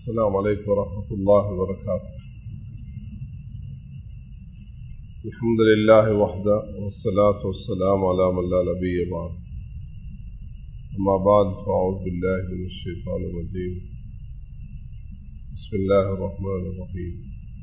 السلام عليكم ورحمة الله وبركاته الحمد لله وحده والصلاة والسلام على من لا نبي بعد أما بعد فأعوذ بالله من الشيطان الرجيم بسم الله الرحمن الرحيم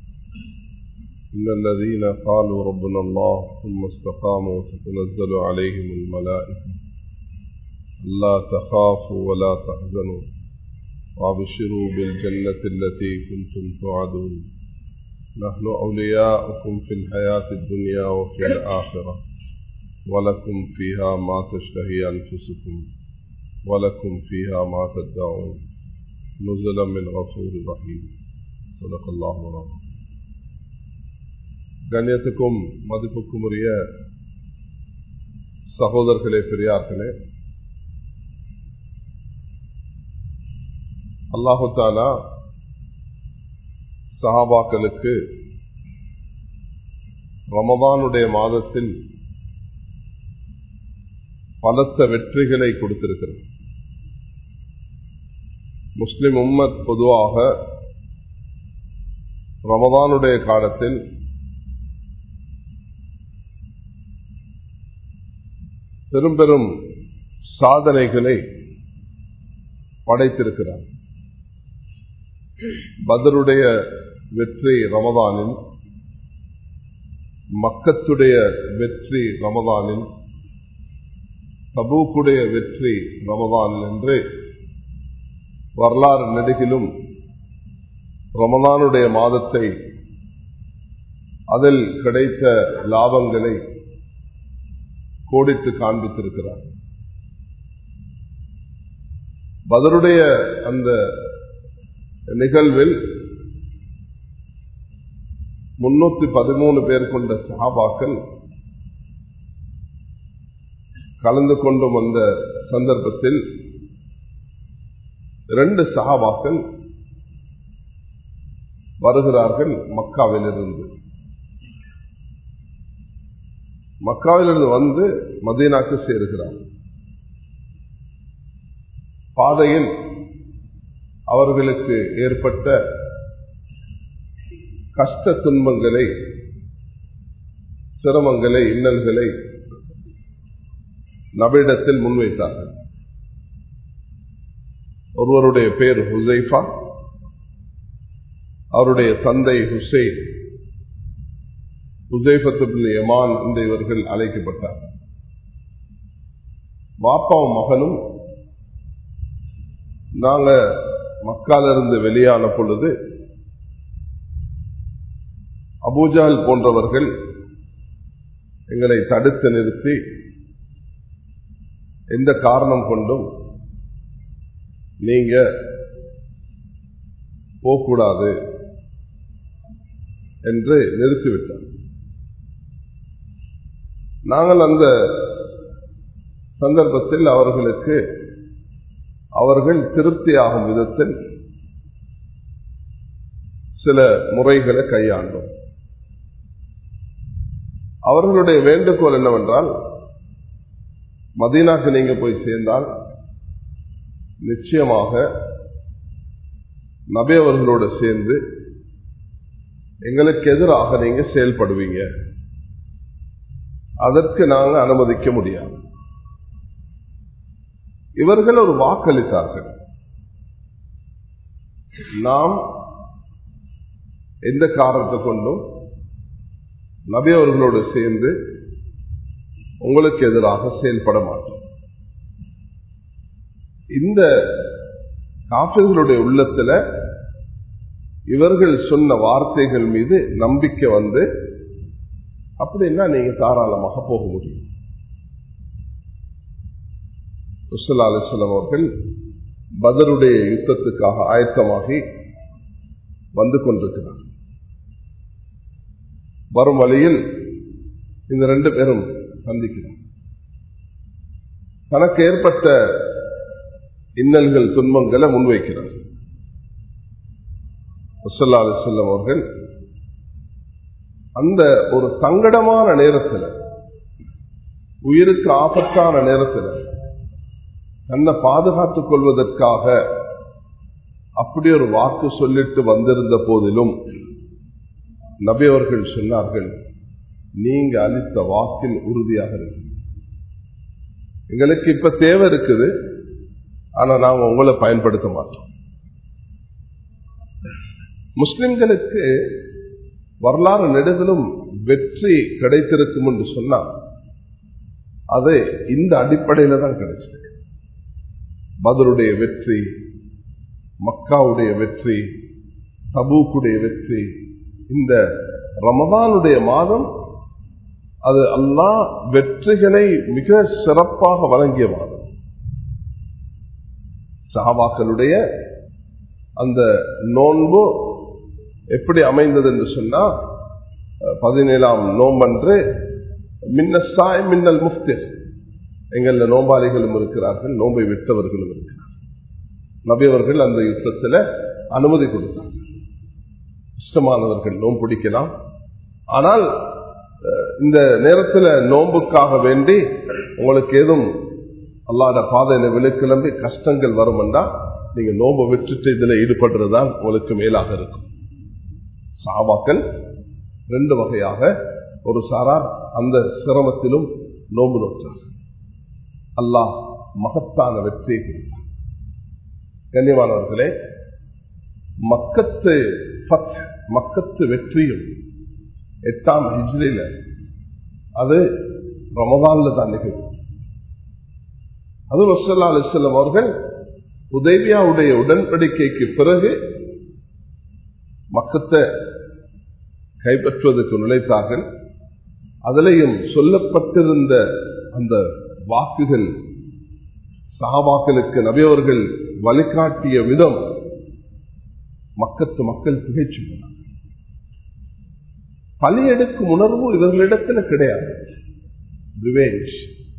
إن الذين قالوا ربنا الله ثم استقاموا تتنزل عليهم الملائكة لا تخافوا ولا تحزنوا وابشروا بالجنة التي كنتم توعدون نحن أولياؤكم في الحياة الدنيا وفي الآخرة ولكم فيها ما تشتهي أنفسكم ولكم فيها ما تدعون نزلا من غفور رحيم صدق الله ورحمه கண்ணியத்துக்கும் மதிப்புக்கும் உரிய சகோதரர்களே பெரியார்களே அல்லாஹு தாலா சஹாபாக்களுக்கு ரமதானுடைய மாதத்தில் பலத்த வெற்றிகளை கொடுத்திருக்கிறது முஸ்லிம் உம்மத் பொதுவாக ரமதானுடைய காலத்தில் பெரும் பெரும் சாதனைகளை படைத்திருக்கிறார் பதருடைய வெற்றி ரமதானில் மக்கத்துடைய வெற்றி ரமதானில் தபூக்குடைய வெற்றி ரமதானில் என்று வரலாறு நெடுகிலும் ரமதானுடைய மாதத்தை அதில் கிடைத்த லாபங்களை கோடித்து காண்பித்திருக்கிறார் பதருடைய அந்த நிகழ்வில் முன்னூத்தி பதிமூணு பேர் கொண்ட சஹாபாக்கள் கலந்து கொண்டும் வந்த சந்தர்ப்பத்தில் இரண்டு சஹாபாக்கள் வருகிறார்கள் மக்காவிலிருந்து மக்காவிலிருந்து வந்து மதீனாக்கு சேருகிறார் பாதையில் அவர்களுக்கு ஏற்பட்ட கஷ்ட துன்பங்களை சிரமங்களை இன்னல்களை நபிடத்தில் முன்வைத்தார்கள் ஒருவருடைய பெயர் ஹுசைஃபா அவருடைய தந்தை ஹுசைன் ஹுசைஃபத்து யமான் என்று இவர்கள் அழைக்கப்பட்டார் பாப்பாவும் மகனும் நாங்க மக்காலிருந்து வெளியான பொழுது அபூஜால் போன்றவர்கள் எங்களை தடுத்து நிறுத்தி எந்த காரணம் கொண்டும் நீங்க போகக்கூடாது என்று நிறுத்திவிட்டார் நாங்கள் அந்த சந்தர்ப்பத்தில் அவர்களுக்கு அவர்கள் திருப்தியாகும் விதத்தில் சில முறைகளை கையாண்டோம் அவர்களுடைய வேண்டுகோள் என்னவென்றால் மதீனாக்கு நீங்க போய் சேர்ந்தால் நிச்சயமாக நபி அவர்களோடு சேர்ந்து எங்களுக்கு எதிராக நீங்க செயல்படுவீங்க அதற்கு நாங்க அனுமதிக்க முடியாது இவர்கள் ஒரு வாக்களித்தார்கள் நாம் எந்த காரணத்தை கொண்டும் நபி அவர்களோடு சேர்ந்து உங்களுக்கு எதிராக செயல்பட மாட்டோம் இந்த காப்பிர்களுடைய உள்ளத்துல இவர்கள் சொன்ன வார்த்தைகள் மீது நம்பிக்கை வந்து அப்படின்னா நீங்க தாராளமாக போக முடியும் ருசல்லா அலிஸ்லாம் அவர்கள் பதருடைய யுத்தத்துக்காக ஆயத்தமாகி வந்து கொண்டிருக்கிறார் வரும் வழியில் இந்த ரெண்டு பேரும் சந்திக்கிறார் தனக்கு ஏற்பட்ட இன்னல்கள் துன்பங்களை முன்வைக்கிறார் ருசல்லா அலிஸ்லாம் அவர்கள் அந்த ஒரு சங்கடமான நேரத்தில் உயிருக்கு ஆபத்தான நேரத்தில் தன்னை பாதுகாத்துக் கொள்வதற்காக அப்படி ஒரு வாக்கு சொல்லிட்டு வந்திருந்த போதிலும் நபி அவர்கள் சொன்னார்கள் நீங்க அளித்த வாக்கில் உறுதியாக இருக்கு எங்களுக்கு இப்ப தேவை இருக்குது ஆனா நாங்க உங்களை பயன்படுத்த மாட்டோம் முஸ்லிம்களுக்கு வரலாறு நெடுதலும் வெற்றி கிடைத்திருக்கும் என்று சொன்னா அது இந்த அடிப்படையில தான் கிடைச்சிருக்கு பதருடைய வெற்றி மக்காவுடைய வெற்றி தபூக்குடைய வெற்றி இந்த ரமதானுடைய மாதம் அது அல்லா வெற்றிகளை மிக சிறப்பாக வழங்கிய மாதம் சஹாபாக்களுடைய அந்த நோன்பு எப்படி அமைந்தது என்று சொன்னா பதினேழாம் நோம்பன்று மின்னசாய் மின்னல் முஃப்திர் எங்கள நோம்பாளிகளும் இருக்கிறார்கள் நோம்பை விட்டவர்களும் இருக்கிறார்கள் நபியவர்கள் அந்த யுத்தத்தில் அனுமதி கொடுத்தார்கள் இஷ்டமானவர்கள் நோம்பு பிடிக்கலாம் ஆனால் இந்த நேரத்தில் நோம்புக்காக வேண்டி உங்களுக்கு ஏதும் அல்லாத பாதையில விழுக்கிளம்பி கஷ்டங்கள் வரும்னா நீங்க நோம்பு விட்டுட்டு இதுல ஈடுபடுறதுதான் உங்களுக்கு மேலாக இருக்கும் சாபாக்கள் ரெண்டு வகையாக ஒரு சாரார் அந்த சிரமத்திலும் நோம்பு நோற்றார் அல்லாஹ் மகத்தான வெற்றியை கொடுத்தார் கண்ணியமானவர்களே மக்கத்து மக்கத்து வெற்றியும் எட்டாம் ஹிஜ்ரில அது ரமதான்ல தான் நிகழ்வு அது வசல்லா அலிஸ்லம் அவர்கள் உதவியாவுடைய உடன்படிக்கைக்கு பிறகு மக்கத்தை கைப்பற்றுவதற்கு நுழைத்தார்கள் அதிலையும் சொல்லப்பட்டிருந்த அந்த வாக்குகள் சகாபாக்களுக்கு நபியவர்கள் வழிகாட்டிய விதம் மக்கத்து மக்கள் திகைச்சு போனார் பலியெடுக்கும் உணர்வு இவர்களிடத்தில் கிடையாது ரிவேஞ்ச்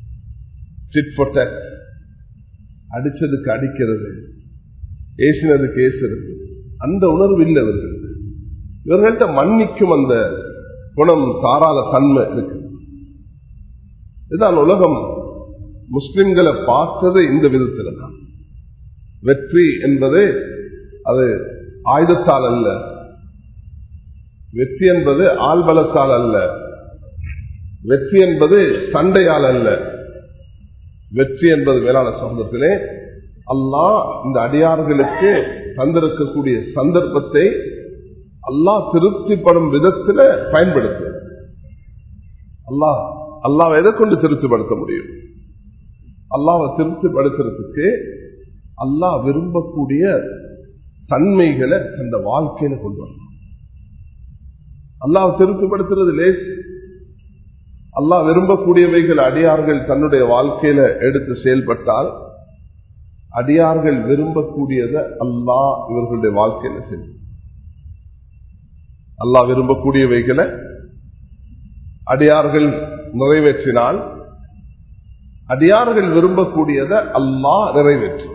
அடிச்சதுக்கு அடிக்கிறது ஏசினதுக்கு ஏசுறது அந்த உணர்வு இல்லை இவர்கள் இவர்கள்ட்ட மன்னிக்கும் அந்த குணம் தாராத தன்மை இருக்கு இதுதான் உலகம் முஸ்லிம்களை பார்த்தது இந்த விதத்தில் தான் வெற்றி என்பது அது ஆயுதத்தால் அல்ல வெற்றி என்பது ஆள்பலத்தால் அல்ல வெற்றி என்பது சண்டையால் அல்ல வெற்றி என்பது மேலான சகோதரத்திலே அல்லாஹ் இந்த அடியார்களுக்கு தந்திருக்கக்கூடிய சந்தர்ப்பத்தை அல்லாஹ் திருப்திப்படும் விதத்தில் பயன்படுத்து அல்லாஹ் அல்லாவை எதை கொண்டு திருப்திப்படுத்த முடியும் அல்லாவை திருப்திப்படுத்துறதுக்கு அல்லாஹ் விரும்பக்கூடிய தன்மைகளை அந்த வாழ்க்கையில கொண்டு வரணும் அல்லாஹ் திருப்திப்படுத்துறது லேஸ் அல்லாஹ் விரும்பக்கூடியவைகள் அடியார்கள் தன்னுடைய வாழ்க்கையில எடுத்து செயல்பட்டால் அடியார்கள் விரும்பக்கூடியதை அல்லாஹ் இவர்களுடைய வாழ்க்கையில செய்யும் அல்லாஹ் விரும்பக்கூடியவைகளை அடியார்கள் நிறைவேற்றினால் அடியார்கள் விரும்பக்கூடியதை அல்லாஹ் நிறைவேற்றுவார்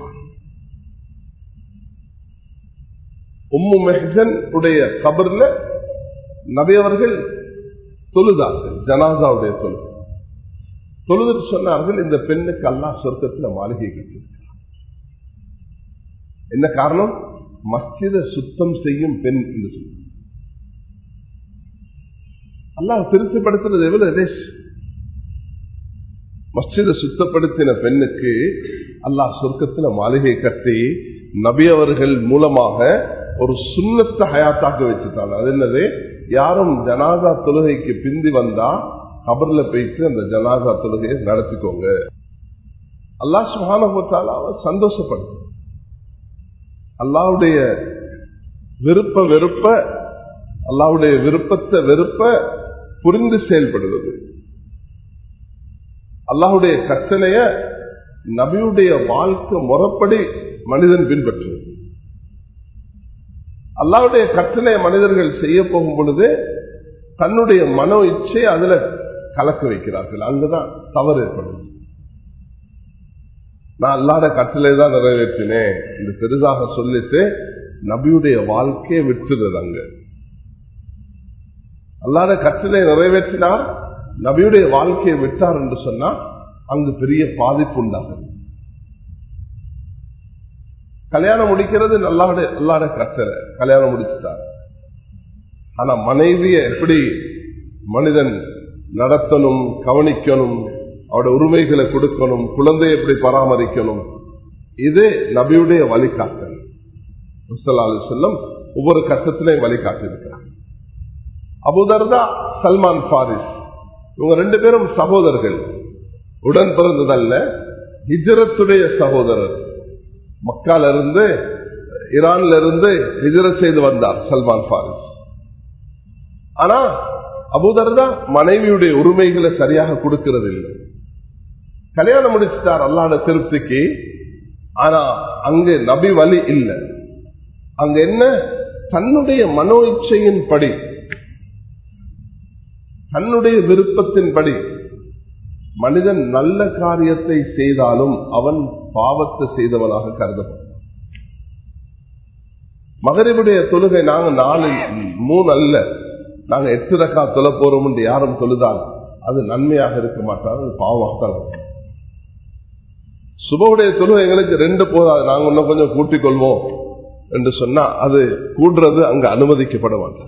உம்மு மெஹன் உடைய கபர்ல நபியவர்கள் தொழுதார்கள் ஜனாதாவுடைய தொழு தொழுதுட்டு சொன்னார்கள் இந்த பெண்ணுக்கு அல்லா சொர்க்கத்தில் மாளிகை கட்டிருக்கிறார் என்ன காரணம் மஸ்ஜித சுத்தம் செய்யும் பெண் என்று சொல்லுங்க அல்லாஹ் திருப்திப்படுத்துறது எவ்வளவு மஸ்ஜித சுத்தப்படுத்தின பெண்ணுக்கு அல்லாஹ் சொர்க்கத்தில் மாளிகை கட்டி நபி அவர்கள் மூலமாக ஒரு சுண்ணத்தை ஹயாத்தாக்க வச்சுட்டாங்க அது என்னது யாரும் ஜனாதா தொழுகைக்கு பிந்தி வந்தா கபர்ல போயிட்டு அந்த ஜனாதா தொழுகையை நடத்திக்கோங்க அல்லாஹ் சுகானபத்தால சந்தோஷப்படுத்து அல்லாவுடைய விருப்ப வெறுப்ப அல்லாவுடைய விருப்பத்தை வெறுப்ப புரிந்து செயல்படுவது அல்லாஹுடைய கட்டளைய நபியுடைய வாழ்க்கை முறைப்படி மனிதன் பின்பற்றுவது அல்லாவுடைய கட்டளை மனிதர்கள் செய்ய போகும் பொழுது தன்னுடைய மனோ இச்சை அதுல கலக்க வைக்கிறார்கள் அங்குதான் தவறு ஏற்படுது நான் அல்லாத கட்டளை தான் நிறைவேற்றினேன் இந்த பெரிதாக சொல்லிட்டு நபியுடைய வாழ்க்கையை விட்டுறது அங்க அல்லாத கட்டளை நிறைவேற்றினார் நபியுடைய வாழ்க்கையை விட்டார் என்று சொன்னா அங்கு பெரிய பாதிப்பு உண்டாகும் கல்யாணம் முடிக்கிறது நல்லாட நல்லாட கட்டளை கல்யாணம் முடிச்சுட்டார் ஆனா மனைவிய எப்படி மனிதன் நடத்தணும் கவனிக்கணும் அவட உரிமைகளை கொடுக்கணும் குழந்தையை எப்படி பராமரிக்கணும் இது நபியுடைய வழிகாட்டல் செல்லம் ஒவ்வொரு கட்டத்திலையும் வழிகாட்டியிருக்கிறார் அபுதர்தா சல்மான் பாரிஸ் இவங்க ரெண்டு பேரும் சகோதரர்கள் உடன் பிறந்ததல்ல ஹிஜரத்துடைய சகோதரர் மக்கால இருந்து ஈரான்ல இருந்து ஹிஜரத் செய்து வந்தார் சல்மான் பாரிஸ் ஆனா அபுதர்தா மனைவியுடைய உரிமைகளை சரியாக கொடுக்கிறது இல்லை கல்யாணம் முடிச்சுட்டார் அல்லாட திருப்திக்கு ஆனா அங்க நபி வழி இல்லை அங்க என்ன தன்னுடைய மனோ இச்சையின் படி தன்னுடைய விருப்பத்தின்படி மனிதன் நல்ல காரியத்தை செய்தாலும் அவன் பாவத்தை செய்தவனாக கருதப்படும் மகரிபுடைய தொழுகை நாங்க நாலு மூணு அல்ல நாங்க எட்டு ரக்கா தொலை போறோம் என்று யாரும் தொழுதால் அது நன்மையாக இருக்க மாட்டார் அது பாவமாக தான் இருக்கும் சுபவுடைய தொழுகை எங்களுக்கு ரெண்டு போதாது நாங்க இன்னும் கொஞ்சம் கூட்டிக் கொள்வோம் என்று சொன்னா அது கூடுறது அங்க அனுமதிக்கப்பட மாட்டாங்க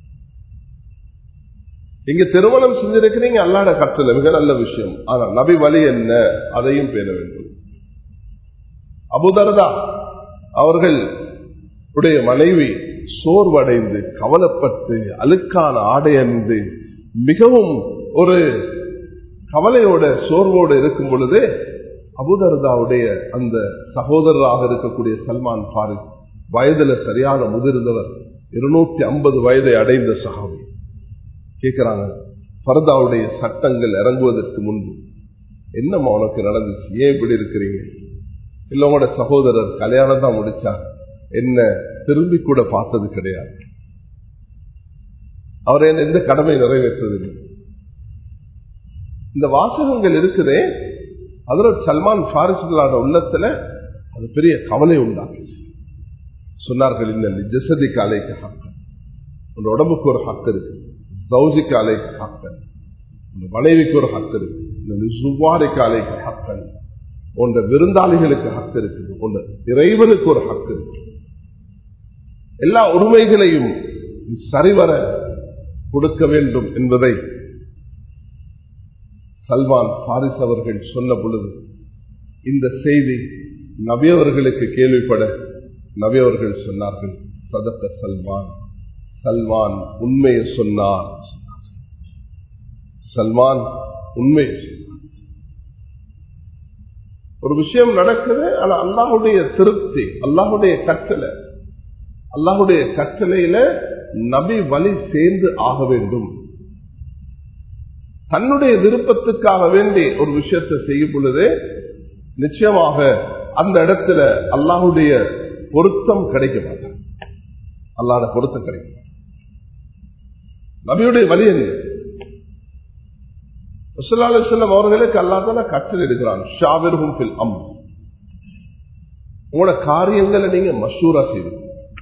இங்க திருமணம் செஞ்சிருக்கிறீங்க அல்லாட கற்றல மிக நல்ல விஷயம் ஆனா நபி வழி என்ன அதையும் பேர வேண்டும் அபுதர்தா அவர்கள் உடைய மனைவி சோர்வடைந்து கவலைப்பட்டு அழுக்கான ஆடை அணிந்து மிகவும் ஒரு கவலையோட சோர்வோடு இருக்கும் பொழுது அபுதர்தாவுடைய அந்த சகோதரராக இருக்கக்கூடிய சல்மான் பாரிஸ் வயதுல சரியான முதிர்ந்தவர் இருநூத்தி ஐம்பது வயதை அடைந்த சகாவி கேட்கிறாங்க பரதாவுடைய சட்டங்கள் இறங்குவதற்கு முன்பு என்னம்மா உனக்கு நடந்துச்சு ஏன் இப்படி இருக்கிறீங்க இல்ல உங்களோட சகோதரர் கல்யாணம் தான் முடிச்சார் என்ன திரும்பி கூட பார்த்தது கிடையாது அவர் என்ன எந்த கடமை நிறைவேற்றதில்லை இந்த வாசகங்கள் இருக்குதே அதுல சல்மான் பாரிசுகளான உள்ளத்துல அது பெரிய கவலை உண்டாக்குச்சு சொன்னார்கள் இந்த ஜசதிக்கு அலைக்கு ஹக்கன் உன் உடம்புக்கு ஒரு ஹக்கு இருக்கு சௌஜிக்கு அலைக்கு ஹக்கன் உன் மனைவிக்கு ஒரு ஹக்கு இருக்கு இந்த சுவாரிக்கு அலைக்கு ஹக்கன் உன் விருந்தாளிகளுக்கு ஹக்கு இருக்குது உன் இறைவனுக்கு ஒரு ஹக்கு இருக்கு எல்லா உரிமைகளையும் சரிவர கொடுக்க வேண்டும் என்பதை சல்மான் பாரிஸ் அவர்கள் சொன்ன பொழுது இந்த செய்தி நபியவர்களுக்கு கேள்விப்பட நபியவர்கள் சொன்னார்கள் சதத்த சல்மான் சல்மான் உண்மையை சொன்னார் சல்மான் உண்மையை சொன்னார் ஒரு விஷயம் நடக்குது ஆனா அல்லாஹுடைய திருப்தி அல்லாஹுடைய கட்டளை அல்லாஹுடைய கட்டளையில நபி வழி சேர்ந்து ஆக வேண்டும் தன்னுடைய விருப்பத்துக்காக வேண்டி ஒரு விஷயத்தை செய்யும் பொழுது நிச்சயமாக அந்த இடத்துல அல்லாஹுடைய பொருத்தம் கிடைக்க மாட்டார் அல்லாத பொருத்தம் கிடைக்க மாட்டார் நபியுடைய வழி என்ன செல்லம் அவர்களுக்கு அல்லாத கற்றல் எடுக்கிறான் ஷாவிர்ஹும் பில் அம் உங்களோட காரியங்களை நீங்க மஷூரா செய்வீங்க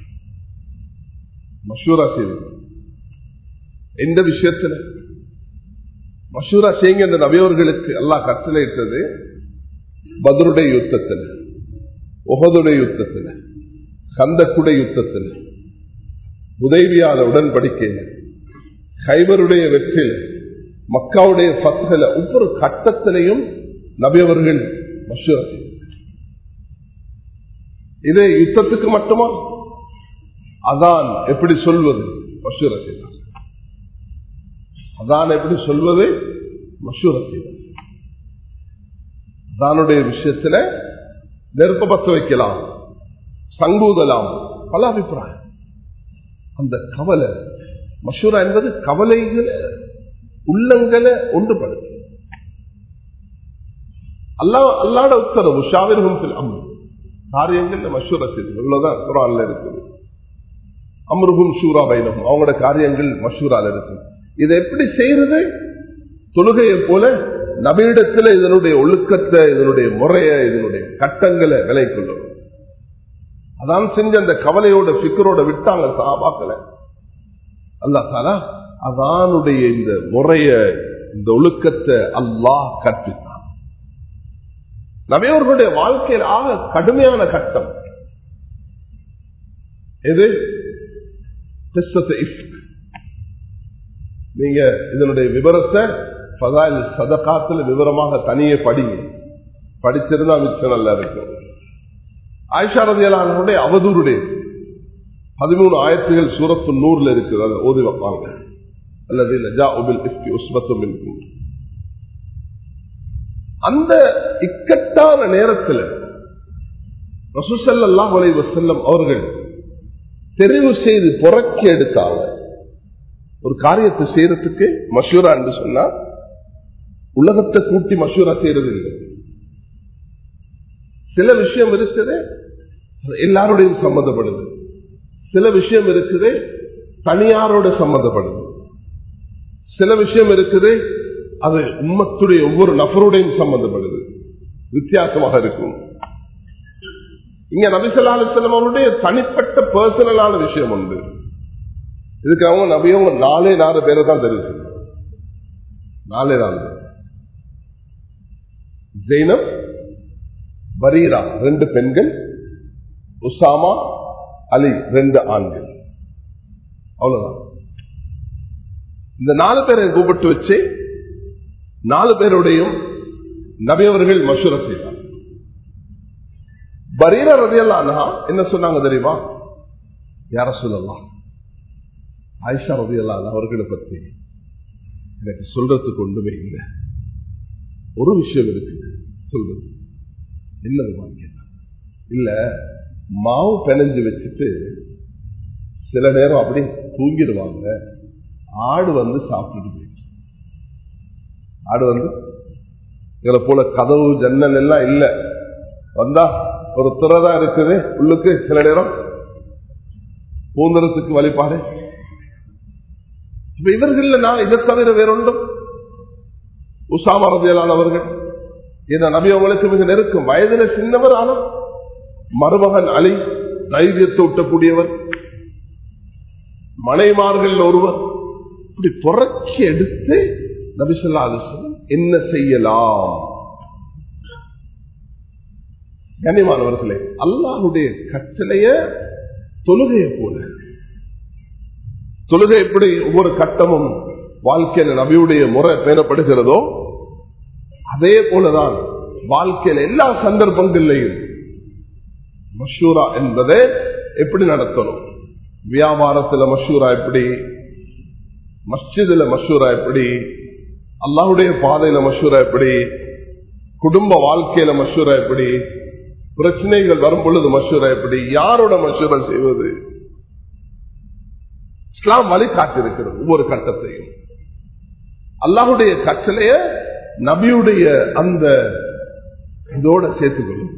மஷூரா செய்வீங்க எந்த விஷயத்துல மஷூரா செய்யுங்க இந்த நபியவர்களுக்கு எல்லாம் கட்டளையிட்டது பதருடைய யுத்தத்தில் உகதுடைய யுத்தத்தில் கந்தக்குடை யுத்தத்தில் உதவியால உடன்படிக்கையில் ஹைபருடைய வெற்றியில் மக்காவுடைய பத்துகளை ஒவ்வொரு கட்டத்திலையும் நபியவர்கள் மஷூரா செய்தார் இது யுத்தத்துக்கு மட்டுமா அதான் எப்படி சொல்வது மஷூரா செய்தார் அதான் எப்படி சொல்வது மஷூரா செய்தார் அதானுடைய விஷயத்துல நெருப்ப பத்த வைக்கலாம் சங்கூதலாம் பல அபிப்பிராயம் அந்த கவலை மஷூரா என்பது கவலைகளை உள்ளங்களை ஒன்றுபடுத்து அல்லா அல்லாட உத்தரவு ஷாவிர்ஹும் அம்ரு காரியங்கள்ல மஷூரா செய்து இவ்வளவுதான் குரான்ல இருக்குது அம்ருகும் ஷூரா பைனகும் அவங்களோட காரியங்கள் மஷூரால இருக்கு இதை எப்படி செய்யறது தொழுகையை போல நபீடத்துல இதனுடைய ஒழுக்கத்தை இதனுடைய முறைய இதனுடைய கட்டங்களை விலை கொள்ளும் அதான் செஞ்ச அந்த கவலையோட பிக்கரோட விட்டாங்க சாபாக்களை அல்லா தாலா அதானுடைய இந்த முறைய இந்த ஒழுக்கத்தை அல்லாஹ் கற்பித்தான் நபியவர்களுடைய வாழ்க்கையில் ஆக கடுமையான கட்டம் எது கிறிஸ்தத்தை இஃப்க். நீங்க இதனுடைய விவரத்தை பதாயில் சதகாத்துல விவரமாக தனியே படிங்க படிச்சிருந்தா மிச்சம் நல்லா இருக்கும் ஆயிஷா ரதியலானுடைய அவதூறுடைய பதிமூணு ஆயிரத்துகள் சூரத்து நூறுல இருக்குது அதை ஓதி வைப்பாங்க அல்லது லஜா உபில் இஸ்கி உஸ்பத்தும் இருக்கும் அந்த இக்கட்டான நேரத்தில் ரசூசல்லாஹ் அலைஹி வஸல்லம் அவர்கள் தெரிவு செய்து புறக்கி எடுத்தாங்க ஒரு காரியத்தை செய்யறதுக்கு மஷூரா என்று சொன்னா உலகத்தை கூட்டி மஷூரா செய்யறது இல்லை சில விஷயம் இருக்குது அது எல்லாரோடையும் சம்மந்தப்படுது சில விஷயம் இருக்குது தனியாரோட சம்மந்தப்படுது சில விஷயம் இருக்குது அது உம்மத்துடைய ஒவ்வொரு நபருடையும் சம்பந்தப்படுது வித்தியாசமாக இருக்கும் இங்க நபிசல்லா அலுவலம் அவருடைய தனிப்பட்ட பர்சனலான விஷயம் உண்டு இதுக்கு அவங்க நபியவங்க நாலே நாலு பேரை தான் தெரிவிச்சு நாலே நாலு பேர் ஜெயினம் பரீரா ரெண்டு பெண்கள் உசாமா அலி ரெண்டு ஆண்கள் அவ்வளவுதான் இந்த நாலு பேரை கூப்பிட்டு வச்சு நாலு பேருடையும் நபியவர்கள் மசூர செய்தார் பரீரா ரதியல்லா என்ன சொன்னாங்க தெரியுமா யார சொல்லலாம் ஆயிஷா ரதியல்லா அவர்களை பத்தி எனக்கு சொல்றதுக்கு ஒன்றுமே இல்லை ஒரு விஷயம் இருக்கு சொல்றது என்னது கேட்டா இல்ல மாவு பிணைஞ்சு வச்சுட்டு சில நேரம் அப்படி தூங்கிடுவாங்க ஆடு வந்து சாப்பிட்டுட்டு போயிடுச்சு ஆடு வந்து இதில் போல கதவு ஜன்னல் எல்லாம் இல்ல வந்தா ஒரு துறைதான் இருக்குது உள்ளுக்கு சில நேரம் பூந்தரத்துக்கு வழிபாடு இப்ப இவர்கள் நான் இதை தவிர வேறொன்றும் உசாமா ரதியலான் அவர்கள் இந்த நபி அவங்களுக்கு மிக நெருக்கம் வயதில சின்னவர் ஆனால் மருமகன் அலி தைரியத்தை ஊட்டக்கூடியவர் மனைமார்கள் ஒருவர் இப்படி புறக்கி எடுத்து நபிசல்லா அலுவலம் என்ன செய்யலாம் கண்ணியமானவர்களே அல்லாஹுடைய கட்டளைய தொழுகைய போல தொழுகை எப்படி ஒவ்வொரு கட்டமும் வாழ்க்கையில நபியுடைய முறை பேணப்படுகிறதோ அதே போலதான் வாழ்க்கையில எல்லா சந்தர்ப்பங்கள்லையும் மஷூரா என்பதை எப்படி நடத்தணும் வியாபாரத்துல மஷூரா எப்படி மஸ்ஜிதுல மஷூரா எப்படி அல்லாஹுடைய பாதையில மஷூரா எப்படி குடும்ப வாழ்க்கையில மஷூரா எப்படி பிரச்சனைகள் வரும் பொழுது மஷூரா எப்படி யாரோட மஷூரா செய்வது இஸ்லாம் வழி காட்டிருக்கிறது ஒவ்வொரு கட்டத்தையும் அல்லாஹுடைய கட்டளைய நபியுடைய அந்த இதோட சேர்த்துக்கொள்ளும்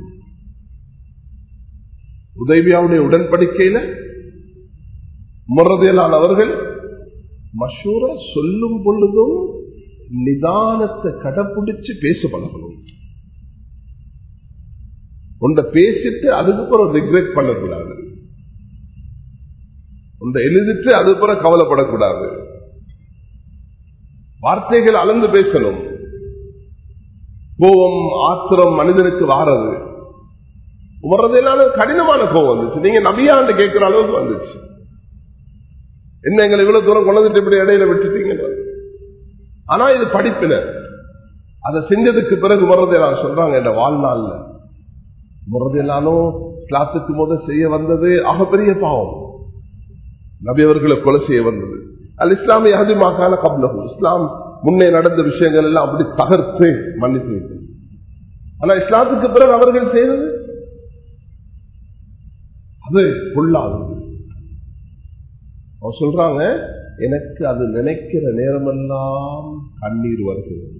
உதவியாவுடைய உடன்படிக்கையில முறதையிலான அவர்கள் மஷூர சொல்லும் பொழுதும் நிதானத்தை கடைப்பிடிச்சு பேச பழகணும் உண்ட பேசிட்டு அதுக்கப்புறம் ரிக்ரெட் பண்ணக்கூடாது உண்ட எழுதிட்டு அதுக்கப்புறம் கவலைப்படக்கூடாது வார்த்தைகள் அளந்து பேசணும் கோபம் ஆத்திரம் மனிதனுக்கு வாரது உமர்றதுனால கடினமான கோபம் வந்துச்சு நீங்க நபியாண்டு கேட்கிற அளவுக்கு வந்துச்சு என்ன எங்களை இவ்வளவு தூரம் கொண்டதுட்டு இப்படி இடையில விட்டுட்டீங்க ஆனா இது படிப்பினர் அதை செஞ்சதுக்கு பிறகு முறதையெல்லாம் சொல்றாங்க என்ற வாழ்நாள்ல முறதையெல்லாலும் ஸ்லாத்துக்கு முத செய்ய வந்தது ஆகப்பெரிய பாவம் நபி அவர்களை கொலை செய்ய வந்தது அல் இஸ்லாமிய அதிகமாக கப்லகு இஸ்லாம் முன்னே நடந்த விஷயங்கள் எல்லாம் அப்படி தகர்த்து மன்னித்து விட்டது ஆனா இஸ்லாத்துக்கு பிறகு அவர்கள் செய்தது அது கொள்ளாதது அவர் சொல்றாங்க எனக்கு அது நினைக்கிற நேரமெல்லாம் கண்ணீர் வருகிறது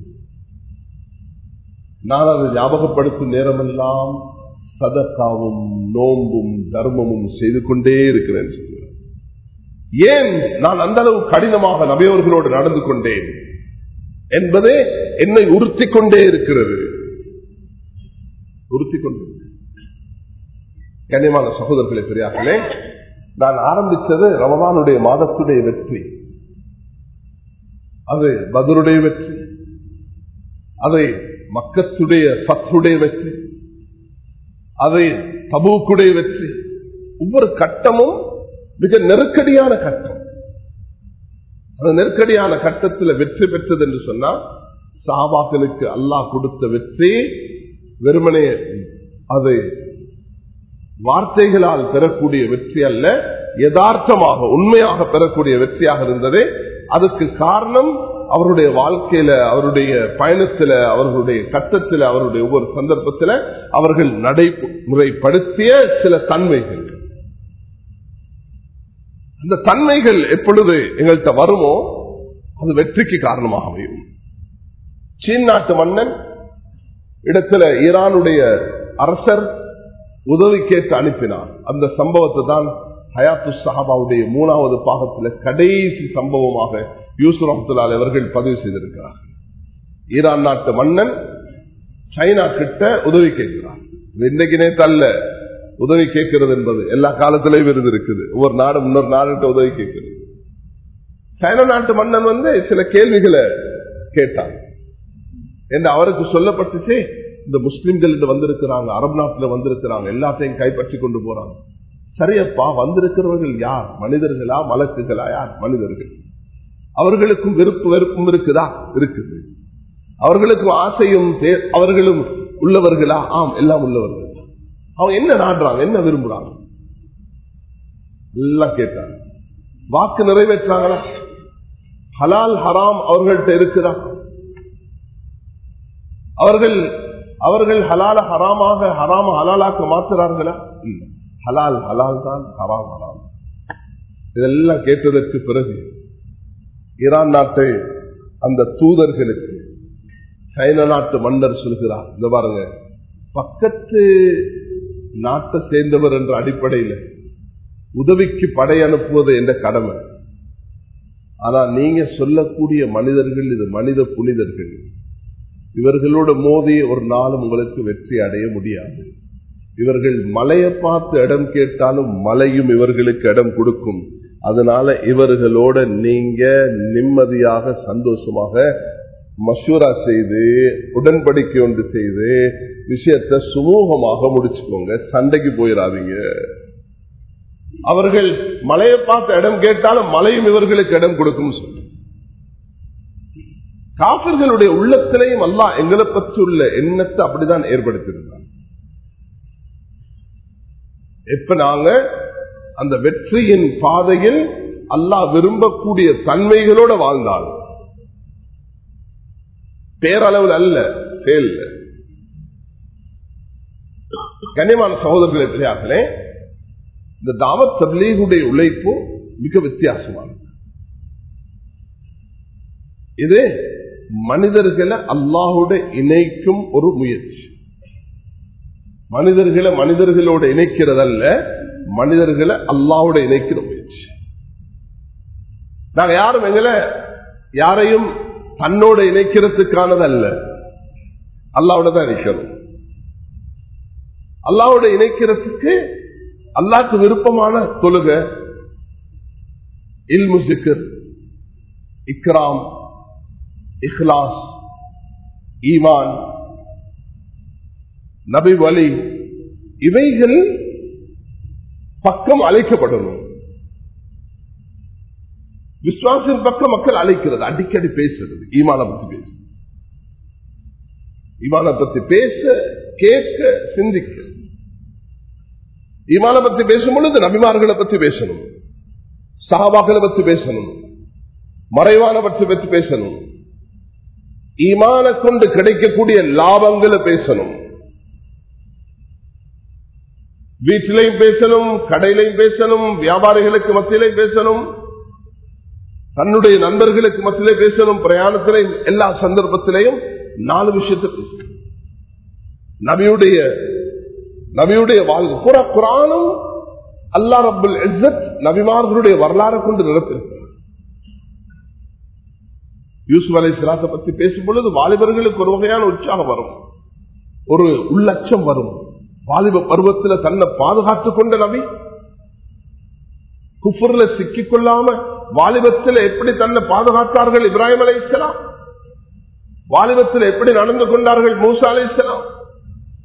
நான் அதை ஞாபகப்படுத்தும் நேரமெல்லாம் சதக்காவும் நோம்பும் தர்மமும் செய்து கொண்டே இருக்கிறேன் சொல்கிறார் ஏன் நான் அந்த அளவு கடினமாக நபையவர்களோடு நடந்து கொண்டேன் என்பதே என்னை உறுத்தி கொண்டே இருக்கிறது உறுத்தி கொண்டு கண்ணியமான சகோதரர்களை பெரியார்களே நான் ஆரம்பித்தது ரமதானுடைய மாதத்துடைய வெற்றி அது பதருடைய வெற்றி அதை மக்கத்துடைய பத்துடைய வெற்றி அதை தபூக்குடைய வெற்றி ஒவ்வொரு கட்டமும் மிக நெருக்கடியான கட்டம் அந்த நெருக்கடியான கட்டத்தில் வெற்றி பெற்றது என்று சொன்னா சாபாக்களுக்கு அல்லாஹ் கொடுத்த வெற்றி வெறுமனே அது வார்த்தைகளால் பெறக்கூடிய வெற்றி அல்ல யதார்த்தமாக உண்மையாக பெறக்கூடிய வெற்றியாக இருந்தது அதுக்கு காரணம் அவருடைய வாழ்க்கையில அவருடைய பயணத்துல அவர்களுடைய கட்டத்தில் அவருடைய ஒவ்வொரு சந்தர்ப்பத்தில் அவர்கள் நடைமுறைப்படுத்திய சில தன்மைகள் அந்த தன்மைகள் எப்பொழுது எங்கள்கிட்ட வருமோ அது வெற்றிக்கு காரணமாக அமையும் சீன் நாட்டு மன்னன் இடத்துல ஈரானுடைய அரசர் உதவி கேட்டு அனுப்பினார் அந்த சம்பவத்தை தான் ஹயாத்து சஹாபாவுடைய மூணாவது பாகத்தில் கடைசி சம்பவமாக யூசுப் அப்துல்லால் அவர்கள் பதிவு செய்திருக்கிறார் ஈரான் நாட்டு மன்னன் சைனா கிட்ட உதவி கேட்கிறார் இன்னைக்கு நேற்று அல்ல உதவி கேட்கிறது என்பது எல்லா காலத்திலையும் இருந்து இருக்குது ஒவ்வொரு நாடு இன்னொரு நாடுகிட்ட உதவி கேட்கிறது சைனா நாட்டு மன்னன் வந்து சில கேள்விகளை கேட்டான் என்று அவருக்கு சொல்லப்பட்டுச்சு இந்த முஸ்லிம்கள் வந்திருக்கிறாங்க அரபு நாட்டில் வந்திருக்கிறாங்க எல்லாத்தையும் கைப்பற்றி கொண்டு போறாங்க சரியப்பா வந்திருக்கிறவர்கள் யார் மனிதர்களா மலக்குகளா யார் மனிதர்கள் அவர்களுக்கும் விருப்பு வெறுப்பும் இருக்குதா இருக்குது அவர்களுக்கும் ஆசையும் அவர்களும் உள்ளவர்களா ஆம் எல்லாம் உள்ளவர்கள் அவங்க என்ன நாடுறாங்க என்ன விரும்புறாங்க எல்லாம் கேட்டாங்க வாக்கு நிறைவேற்றாங்களா ஹலால் ஹராம் அவர்கள்ட்ட இருக்குதா அவர்கள் அவர்கள் ஹலால ஹராமாக ஹராம ஹலாலாக்க மாத்துறார்களா இல்லை ஹலால் ஹலால் தான் ஹராம் ஹராம் இதெல்லாம் கேட்டதற்கு பிறகு ஈரான் நாட்டை அந்த தூதர்களுக்கு சைன நாட்டு மன்னர் சொல்கிறார் இந்த பாருங்க பக்கத்து நாட்டை சேர்ந்தவர் என்ற அடிப்படையில் உதவிக்கு படை அனுப்புவது என்ற கடமை ஆனா நீங்க சொல்லக்கூடிய மனிதர்கள் இது மனித புனிதர்கள் இவர்களோட மோதி ஒரு நாளும் உங்களுக்கு வெற்றி அடைய முடியாது இவர்கள் மலையை பார்த்து இடம் கேட்டாலும் மலையும் இவர்களுக்கு இடம் கொடுக்கும் அதனால இவர்களோட நீங்க நிம்மதியாக சந்தோஷமாக மசூரா செய்து உடன்படிக்கை ஒன்று செய்து விஷயத்தை சுமூகமாக முடிச்சுக்கோங்க சண்டைக்கு போயிடாதீங்க அவர்கள் மலையை பார்த்து இடம் கேட்டாலும் மலையும் இவர்களுக்கு இடம் கொடுக்கும் சொல்லு காப்பர்களுடைய உள்ளத்திலையும் அல்லா எங்களை பற்றி உள்ள எண்ணத்தை அப்படிதான் ஏற்படுத்தியிருந்தார் எப்ப நாங்க அந்த வெற்றியின் பாதையில் அல்லாஹ் விரும்பக்கூடிய தன்மைகளோட வாழ்ந்தால் பேரளவில் அல்ல செயல் கனிமான சகோதரர்கள் எப்படியாகலே இந்த தாவத் தப்லீகுடைய உழைப்பு மிக வித்தியாசமானது இது மனிதர்களை அல்லாஹோட இணைக்கும் ஒரு முயற்சி மனிதர்களை மனிதர்களோட இணைக்கிறதல்ல மனிதர்களை அல்லாவோட இணைக்கிற முயற்சி நாங்க யாரும் எங்களை யாரையும் தன்னோட இணைக்கிறதுக்கானது அல்ல அல்லாவோட தான் இணைக்கணும் அல்லாவோட இணைக்கிறதுக்கு அல்லாக்கு விருப்பமான தொழுக இல்மு சிக்கர் இக்ராம் இஹ்லாஸ் ஈமான் நபி வலி இவைகள் பக்கம் அழைக்கப்படணும் விஸ்வாசின் பக்கம் மக்கள் அழைக்கிறது அடிக்கடி பேசுறது ஈமான பத்தி பேச ஈமான பத்தி பேச கேட்க சிந்திக்க ஈமான பத்தி பேசும் பொழுது நபிமார்களை பத்தி பேசணும் சஹாபாக்களை பத்தி பேசணும் மறைவான பற்றி பற்றி பேசணும் ஈமான கொண்டு கிடைக்கக்கூடிய லாபங்களை பேசணும் வீட்டிலையும் பேசணும் கடையிலையும் பேசணும் வியாபாரிகளுக்கு மத்தியிலையும் பேசணும் தன்னுடைய நண்பர்களுக்கு மத்தியிலே பேசணும் பிரயாணத்திலையும் எல்லா சந்தர்ப்பத்திலையும் நாலு விஷயத்தை பேசணும் நபியுடைய நபியுடைய வாழ்வு புற குரானும் அல்லா ரபுல் இஸ்ஸத் நபிமார்களுடைய வரலாறு கொண்டு நிரப்பியிருக்கிறார் யூசுப் அலை சிலாத்தை பத்தி பேசும் பொழுது வாலிபர்களுக்கு ஒரு வகையான உற்சாகம் வரும் ஒரு உள்ளச்சம் வரும் வாலிப பருவத்தில் தன்னை பாதுகாத்துக் கொண்ட நபி குஃபுர்ல சிக்கிக் கொள்ளாம வாலிபத்தில் எப்படி தன்னை பாதுகாத்தார்கள் இப்ராஹிம் அலை இஸ்லாம் வாலிபத்தில் எப்படி நடந்து கொண்டார்கள் மூசா அலை இஸ்லாம்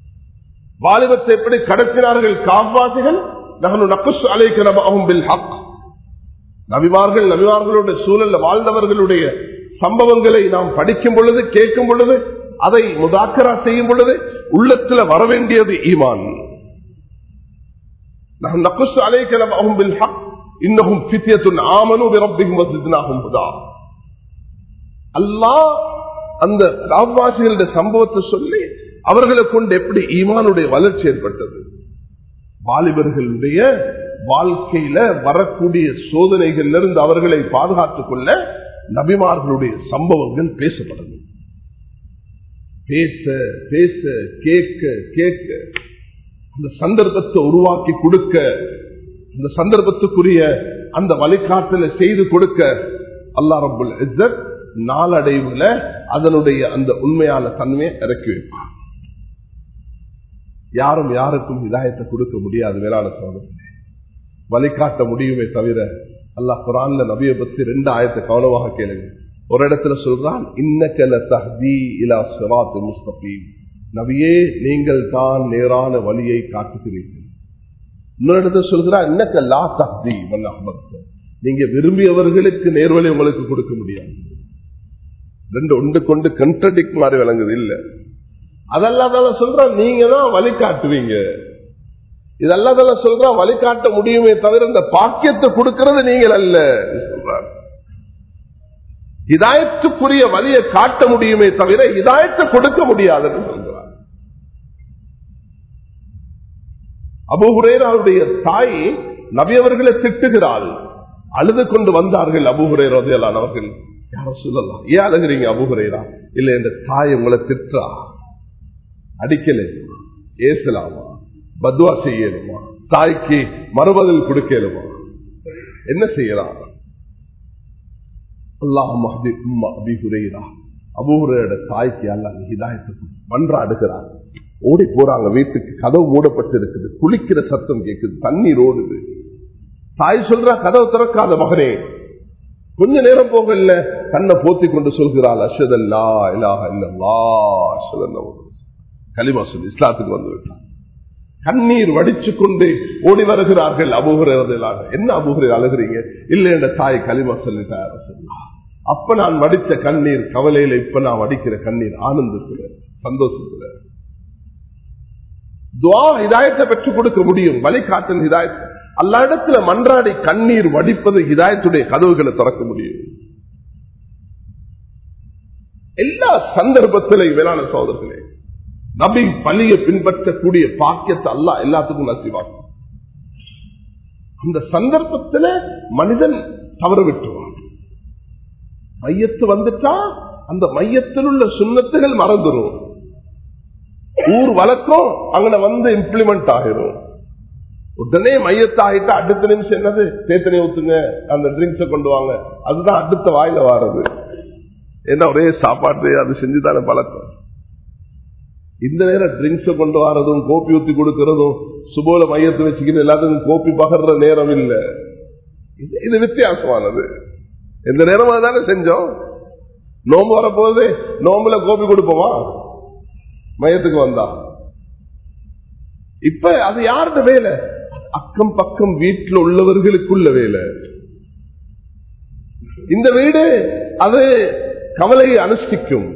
வாலிபத்தை எப்படி கடத்தினார்கள் காவாசிகள் நகனு நக்குஸ் அலைக்கு நபாகும் பில் ஹக் நபிமார்கள் நபிமார்களுடைய சூழல்ல வாழ்ந்தவர்களுடைய சம்பவங்களை நாம் படிக்கும் பொழுது கேட்கும் பொழுது அதை முதாக்கரா செய்யும் பொழுது உள்ளத்துல வர வேண்டியது ஈமான் நாம் நக்குஸ் அலைக்கலம் பில் ஹக் இன்னகும் ஃபித்யத்துன் ஆமனு பிரப்பிக்கும் வசித்னாகும் புதா அல்லாஹ் அந்த ராவாசிகளுடைய சம்பவத்தை சொல்லி அவர்களை கொண்டு எப்படி ஈமானுடைய வளர்ச்சி ஏற்பட்டது வாலிபர்களுடைய வாழ்க்கையில வரக்கூடிய சோதனைகள்ல இருந்து அவர்களை பாதுகாத்துக் கொள்ள நபிமார்களுடைய சம்பவங்கள் பேசப்படணும் பேச பேச கேட்க கேட்க அந்த சந்தர்ப்பத்தை உருவாக்கி கொடுக்க அந்த சந்தர்ப்பத்துக்குரிய அந்த வழிகாட்டலை செய்து கொடுக்க அல்லா ரபுல் இஸ்ஸத் நாளடைவுல அதனுடைய அந்த உண்மையான தன்மையை இறக்கி வைப்பார் யாரும் யாருக்கும் இதாயத்தை கொடுக்க முடியாது வேளாண் சோதனை வழிகாட்ட முடியுமே தவிர அல்லாஹ் குரான்ல நபியை பத்தி ரெண்டு ஆயத்தை கவனமாக கேளுங்க ஒரு இடத்துல சொல்றான் இன்னக்கல தஹ்தி இலா சிராத் முஸ்தபீம் நபியே நீங்கள் தான் நேரான வழியை காட்டுகிறீர்கள் இன்னொரு இடத்துல சொல்கிறா இன்னக்க லா தஹ்தி அஹமத் நீங்க விரும்பியவர்களுக்கு நேர்வழி உங்களுக்கு கொடுக்க முடியாது ரெண்டு ஒன்று கொண்டு கண்ட்ரடிக் மாதிரி விளங்குது இல்ல அதெல்லாம் சொல்ற நீங்க தான் வழி காட்டுவீங்க இதெல்லாம் சொல்ற வழிகாட்ட முடியுமே தவிர இந்த பாக்கியத்தை கொடுக்கிறது நீங்கள் அல்ல சொல்றாங்க இதாயத்துக்குரிய வழியை காட்ட முடியுமே தவிர இதாயத்தை கொடுக்க முடியாதுன்னு சொல்றார் அபுஹுரேராவுடைய தாய் நபியவர்களை திட்டுகிறாள் அழுது கொண்டு வந்தார்கள் அபுஹுரேரோதையலான் அவர்கள் யார சொல்லலாம் ஏன் அழுகிறீங்க அபுஹுரேரா இல்ல இந்த தாய் உங்களை திட்டா அடிக்கல ஏசலாமா பத்வா செய்யணுமா தாய்க்கு மறுபதில் கொடுக்கலுமா என்ன செய்யலாம் அல்லாஹ் மஹதி உம்மா அபிஹுரேரா அபூஹுரையோட தாய்க்கு அல்லாஹ் ஹிதாயத்துக்கு மன்றாடுகிறார் ஓடி போறாங்க வீட்டுக்கு கதவு மூடப்பட்டு இருக்குது குளிக்கிற சத்தம் கேட்குது தண்ணீர் ஓடுது தாய் சொல்றா கதவு திறக்காத மகனே கொஞ்ச நேரம் போகல கண்ணை போத்தி கொண்டு சொல்கிறாள் அஷதல்லா இலாஹ இல்லல்லா அஷதல்லா கலிமா சொல்லி இஸ்லாத்துக்கு வந்து விட்டான் கண்ணீர் வடிச்சு கொண்டு ஓடி வருகிறார்கள் அபுகுறாங்க என்ன அபுகுறை அழுகிறீங்க இல்ல என்ற தாய் களிமா சொல்லிட்டார சொல்லா அப்ப நான் வடித்த கண்ணீர் கவலையில இப்ப நான் வடிக்கிற கண்ணீர் ஆனந்தத்துல சந்தோஷத்துல துவா இதாயத்தை பெற்றுக் கொடுக்க முடியும் வழிகாட்டன் ஹிதாயத் அல்ல இடத்துல மன்றாடி கண்ணீர் வடிப்பது ஹிதாயத்துடைய கதவுகளை திறக்க முடியும் எல்லா சந்தர்ப்பத்திலையும் வேளாண் சோதர்களே நபி பள்ளியை பின்பற்றக்கூடிய பாக்கியத்தை அல்ல எல்லாத்துக்கும் நசிவாக்கும் அந்த சந்தர்ப்பத்தில் மனிதன் தவறு விட்டுவான் மையத்து வந்துட்டா அந்த மையத்தில் உள்ள சுண்ணத்துகள் மறந்துடும் ஊர் வழக்கம் அங்கன வந்து இம்ப்ளிமெண்ட் ஆகிரும் உடனே மையத்தாகிட்டா அடுத்த நிமிஷம் என்னது தேத்தனை ஊத்துங்க அந்த ட்ரிங்க்ஸை கொண்டு வாங்க அதுதான் அடுத்த வாயில வாரது என்ன ஒரே சாப்பாடு அது செஞ்சுதானே பழக்கம் இந்த நேரம் ட்ரிங்க்ஸை கொண்டு வரதும் கோப்பி ஊத்தி கொடுக்கறதும் சுபோல மையத்தை வச்சுக்கிட்டு எல்லாத்துக்கும் கோப்பி பகர்ற நேரம் இல்லை இது வித்தியாசமானது எந்த நேரம் தானே செஞ்சோம் நோம்பு வரப்போது நோம்புல கோப்பி கொடுப்போமா மையத்துக்கு வந்தா இப்ப அது யாருடைய வேலை அக்கம் பக்கம் வீட்டில் உள்ளவர்களுக்குள்ள வேலை இந்த வீடு அது கவலையை அனுஷ்டிக்கும்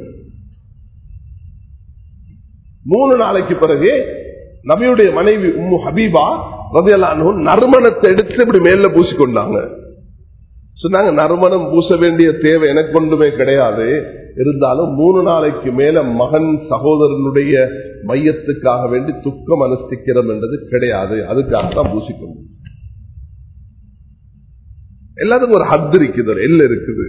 மூணு நாளைக்கு பிறகு நபியுடைய மனைவி உம்மு ஹபீபா ரதையெல்லாம் நறுமணத்தை எடுத்து இப்படி மேல பூசிக்கொண்டாங்க சொன்னாங்க நறுமணம் பூச வேண்டிய தேவை எனக்கு கொண்டுமே கிடையாது இருந்தாலும் மூணு நாளைக்கு மேல மகன் சகோதரனுடைய மையத்துக்காக வேண்டி துக்கம் அனுஷ்டிக்கிறோம் என்றது கிடையாது அதுக்காக தான் பூசிக்கொண்டு எல்லாத்துக்கும் ஒரு ஹத்து இருக்குது ஒரு எல்லை இருக்குது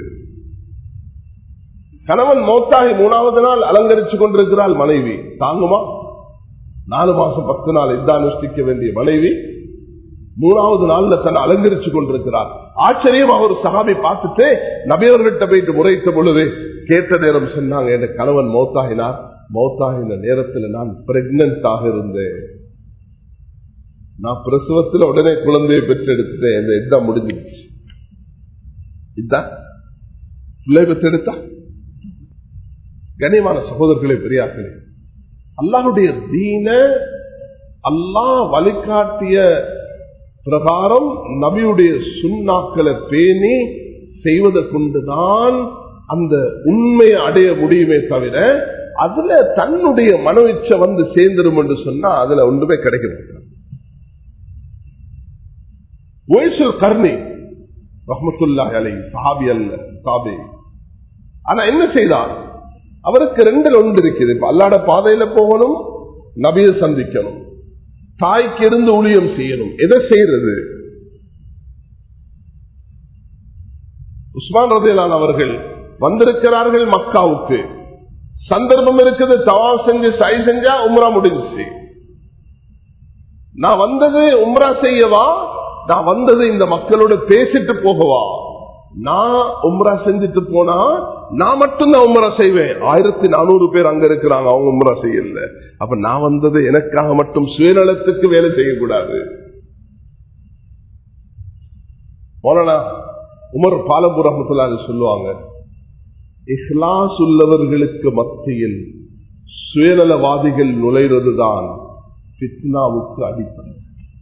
கணவன் மௌத்தாகி மூணாவது நாள் அலங்கரிச்சு கொண்டிருக்கிறாள் மனைவி தாங்குமா நாலு மாசம் பத்து நாள் இதான் அனுஷ்டிக்க வேண்டிய மனைவி மூணாவது நாள்ல தன்னை அலங்கரிச்சு கொண்டிருக்கிறார் ஆச்சரியமா ஒரு சகாபி பார்த்துட்டு நபியவர்கிட்ட போயிட்டு முறைத்த பொழுது கேட்ட நேரம் சொன்னாங்க என் கணவன் மௌத்தாகினார் மௌத்தாகின நேரத்தில் நான் பிரெக்னன்ட் ஆக இருந்தேன் நான் பிரசவத்தில் உடனே குழந்தையை பெற்றெடுத்தேன் இந்த இதான் முடிஞ்சிருச்சு இதுதான் பிள்ளை பெற்றெடுத்தா கனியமான சகோதரர்களே பெரியார்களே அல்லாஹுடைய தீன அல்லாஹ் வழிகாட்டிய பிரகாரம் நபியுடைய சுண்ணாக்களை பேணி செய்வதை கொண்டுதான் அந்த உண்மையை அடைய முடியுமே தவிர அதுல தன்னுடைய மனோயிச்ச வந்து சேர்ந்துடும் என்று சொன்னா அதுல ஒன்றுமே கிடைக்க மாட்டாங்க ஒய்சுல் கர்ணி ரஹமத்துல்லா அலை சாபி அல்ல சாபி ஆனா என்ன செய்தார் அவருக்கு ரெண்டு ஒன்று இருக்குது இப்ப அல்லாட பாதையில போகணும் நபியை சந்திக்கணும் தாய்க்கு இருந்து ஊழியம் செய்யணும் எதை செய்யறது உஸ்மான் ரதிலான் அவர்கள் வந்திருக்கிறார்கள் மக்காவுக்கு சந்தர்ப்பம் இருக்குது தவா செஞ்சு சை செஞ்சா உம்ரா முடிஞ்சிச்சு நான் வந்தது உம்ரா செய்யவா நான் வந்தது இந்த மக்களோட பேசிட்டு போகவா நான் உம்ரா செஞ்சுட்டு போனா நான் மட்டும்தான் உம்ரா செய்வேன் ஆயிரத்தி நானூறு பேர் அங்க இருக்கிறாங்க அவங்க உம்ரா செய்யல அப்ப நான் வந்தது எனக்காக மட்டும் சுயநலத்துக்கு வேலை செய்யக்கூடாது போனா உமர் பாலபுர் ரஹமத்துல்லாங்க சொல்லுவாங்க இஹ்லாஸ் உள்ளவர்களுக்கு மத்தியில் சுயநலவாதிகள் நுழைறதுதான் பித்னாவுக்கு அடிப்படை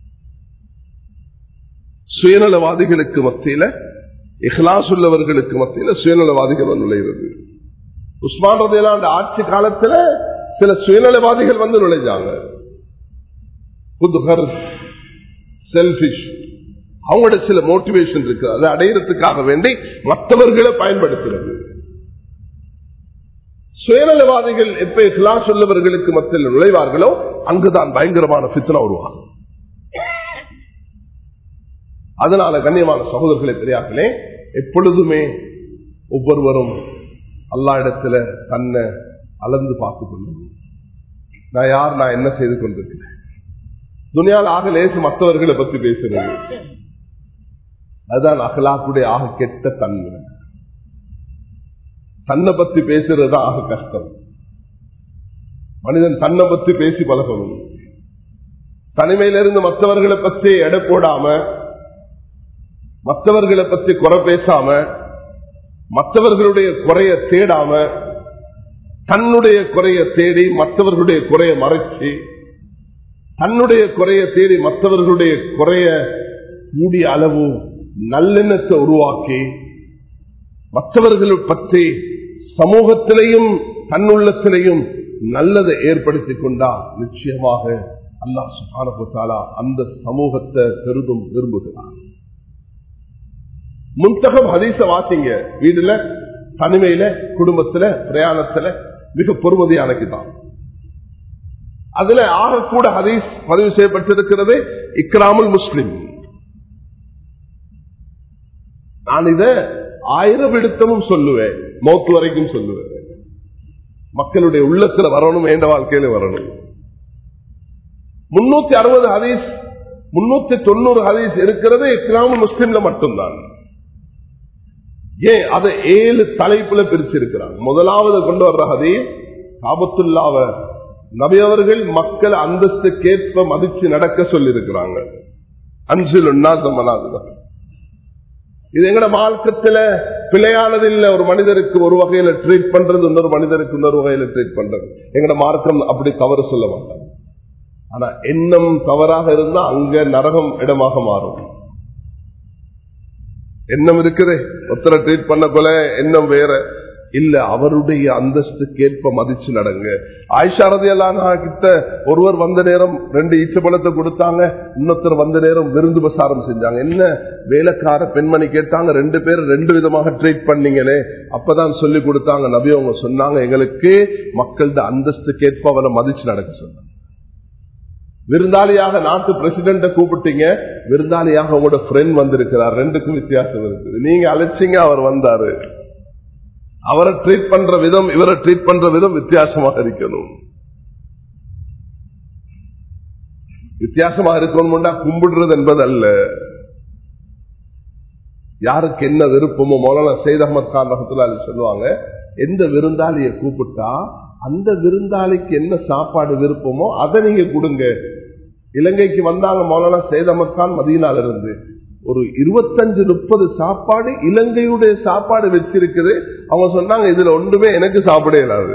சுயநலவாதிகளுக்கு மத்தியில இஹ்லாஸ் உள்ளவர்களுக்கு மத்தியில சுயநலவாதிகள் நுழைவது உஸ்மான் ரதையெல்லாம் அந்த ஆட்சி காலத்துல சில சுயநலவாதிகள் வந்து நுழைஞ்சாங்க புதுகர் செல்பிஷ் அவங்களோட சில மோட்டிவேஷன் இருக்கு அதை அடையிறதுக்காக வேண்டி மற்றவர்களை பயன்படுத்துறது சுயநலவாதிகள் எப்ப இஹ்லாஸ் உள்ளவர்களுக்கு மத்தியில் நுழைவார்களோ அங்குதான் பயங்கரமான பித்தனை உருவாகும் அதனால கண்ணியமான சகோதரர்களை தெரியார்களே எப்பொழுதுமே ஒவ்வொருவரும் அல்லா இடத்துல தன்னை அளந்து பார்த்துக் கொள்ளணும் நான் யார் நான் என்ன செய்து கொண்டிருக்கிறேன் துணியால் ஆக லேசு மற்றவர்களை பத்தி பேசுறது அதுதான் அகலாக்குடைய ஆக கெட்ட தன்மை தன்னை பத்தி பேசுறது ஆக கஷ்டம் மனிதன் தன்னை பத்தி பேசி பழகணும் தனிமையிலிருந்து மற்றவர்களை பத்தி எடை போடாம மற்றவர்களை பத்தி குறை பேசாம மற்றவர்களுடைய குறைய தேடாம தன்னுடைய குறைய தேடி மற்றவர்களுடைய குறைய மறைச்சு தன்னுடைய குறைய தேடி மற்றவர்களுடைய குறைய கூடிய அளவு நல்லெண்ணத்தை உருவாக்கி மற்றவர்கள் பற்றி சமூகத்திலையும் தன்னுள்ளத்திலையும் நல்லதை ஏற்படுத்திக் கொண்டா நிச்சயமாக அல்லாஹ் சுகாரா அந்த சமூகத்தை பெரிதும் விரும்புகிறார் முன்தகம் ஹதீச வாசிங்க வீடுல தனிமையில குடும்பத்துல பிரயாணத்துல மிக பொறுமதியானக்கு தான் அதுல ஆகக்கூட ஹதீஸ் பதிவு செய்யப்பட்டிருக்கிறது இக்ராமுல் முஸ்லிம் நான் இத ஆயிரம் விடுத்தமும் சொல்லுவேன் மௌத்து வரைக்கும் சொல்லுவேன் மக்களுடைய உள்ளத்துல வரணும் என்ற வாழ்க்கையில வரணும் முன்னூத்தி அறுபது ஹதீஸ் முன்னூத்தி தொண்ணூறு ஹதீஸ் இருக்கிறது இஸ்லாமுல் முஸ்லிம்ல மட்டும்தான் ஏன் அதை ஏழு தலைப்புல பிரிச்சிருக்கிறாங்க முதலாவது கொண்டு வர்ற ஹதீஸ் காபத்துல்லாவ நபி அவர்கள் மக்கள் அந்தஸ்துக்கேற்ப மதிச்சு நடக்க சொல்லி இருக்கிறாங்க அஞ்சில் ஒன்னாதமனாதுதான் இது எங்கட மார்க்கத்துல பிழையானது இல்ல ஒரு மனிதருக்கு ஒரு வகையில ட்ரீட் பண்றது இன்னொரு மனிதருக்கு இன்னொரு வகையில ட்ரீட் பண்றது எங்கட மார்க்கம் அப்படி தவறு சொல்ல மாட்டாங்க ஆனா எண்ணம் தவறாக இருந்தா அங்க நரகம் இடமாக மாறும் எண்ணம் இருக்குது ஒருத்தரை ட்ரீட் பண்ண போல எண்ணம் வேற இல்ல அவருடைய அந்தஸ்துக்கேற்ப மதிச்சு நடங்க ஆயிஷாரதியெல்லாம் கிட்ட ஒருவர் வந்த நேரம் ரெண்டு ஈச்சப்பழத்தை கொடுத்தாங்க இன்னொருத்தர் வந்த நேரம் விருந்து பிரசாரம் செஞ்சாங்க என்ன வேலைக்கார பெண்மணி கேட்டாங்க ரெண்டு பேரும் ரெண்டு விதமாக ட்ரீட் பண்ணீங்களே அப்பதான் சொல்லி கொடுத்தாங்க நபி அவங்க சொன்னாங்க எங்களுக்கு மக்களோட அந்தஸ்துக்கேற்ப அவரை மதிச்சு நடக்க சொன்னாங்க விருந்தாளியாக நாட்டு பிரசிடண்ட கூப்பிட்டீங்க விருந்தாளியாக உங்களோட ஃப்ரெண்ட் வந்திருக்கிறார் ரெண்டுக்கும் வித்தியாசம் இருக்குது நீங்க அழைச்சிங்க அவர் வந்தாரு அவரை ட்ரீட் பண்ற விதம் இவரை ட்ரீட் பண்ற விதம் வித்தியாசமாக இருக்கணும் வித்தியாசமாக இருக்கணும்னா கும்பிடுறது என்பது அல்ல யாருக்கு என்ன விருப்பமோ மௌலானா சைத் அஹமத் கான் ரஹத்துல்லாலி சொல்லுவாங்க எந்த விருந்தாளியை கூப்பிட்டா அந்த விருந்தாளிக்கு என்ன சாப்பாடு விருப்பமோ அதை நீங்க கொடுங்க இலங்கைக்கு வந்தாங்க மௌலானா சைத் அஹமத் கான் மதியனால இருந்து ஒரு இருபத்தஞ்சு முப்பது சாப்பாடு இலங்கையுடைய சாப்பாடு வச்சிருக்குது அவங்க சொன்னாங்க இதுல ஒன்றுமே எனக்கு சாப்பிட இயலாது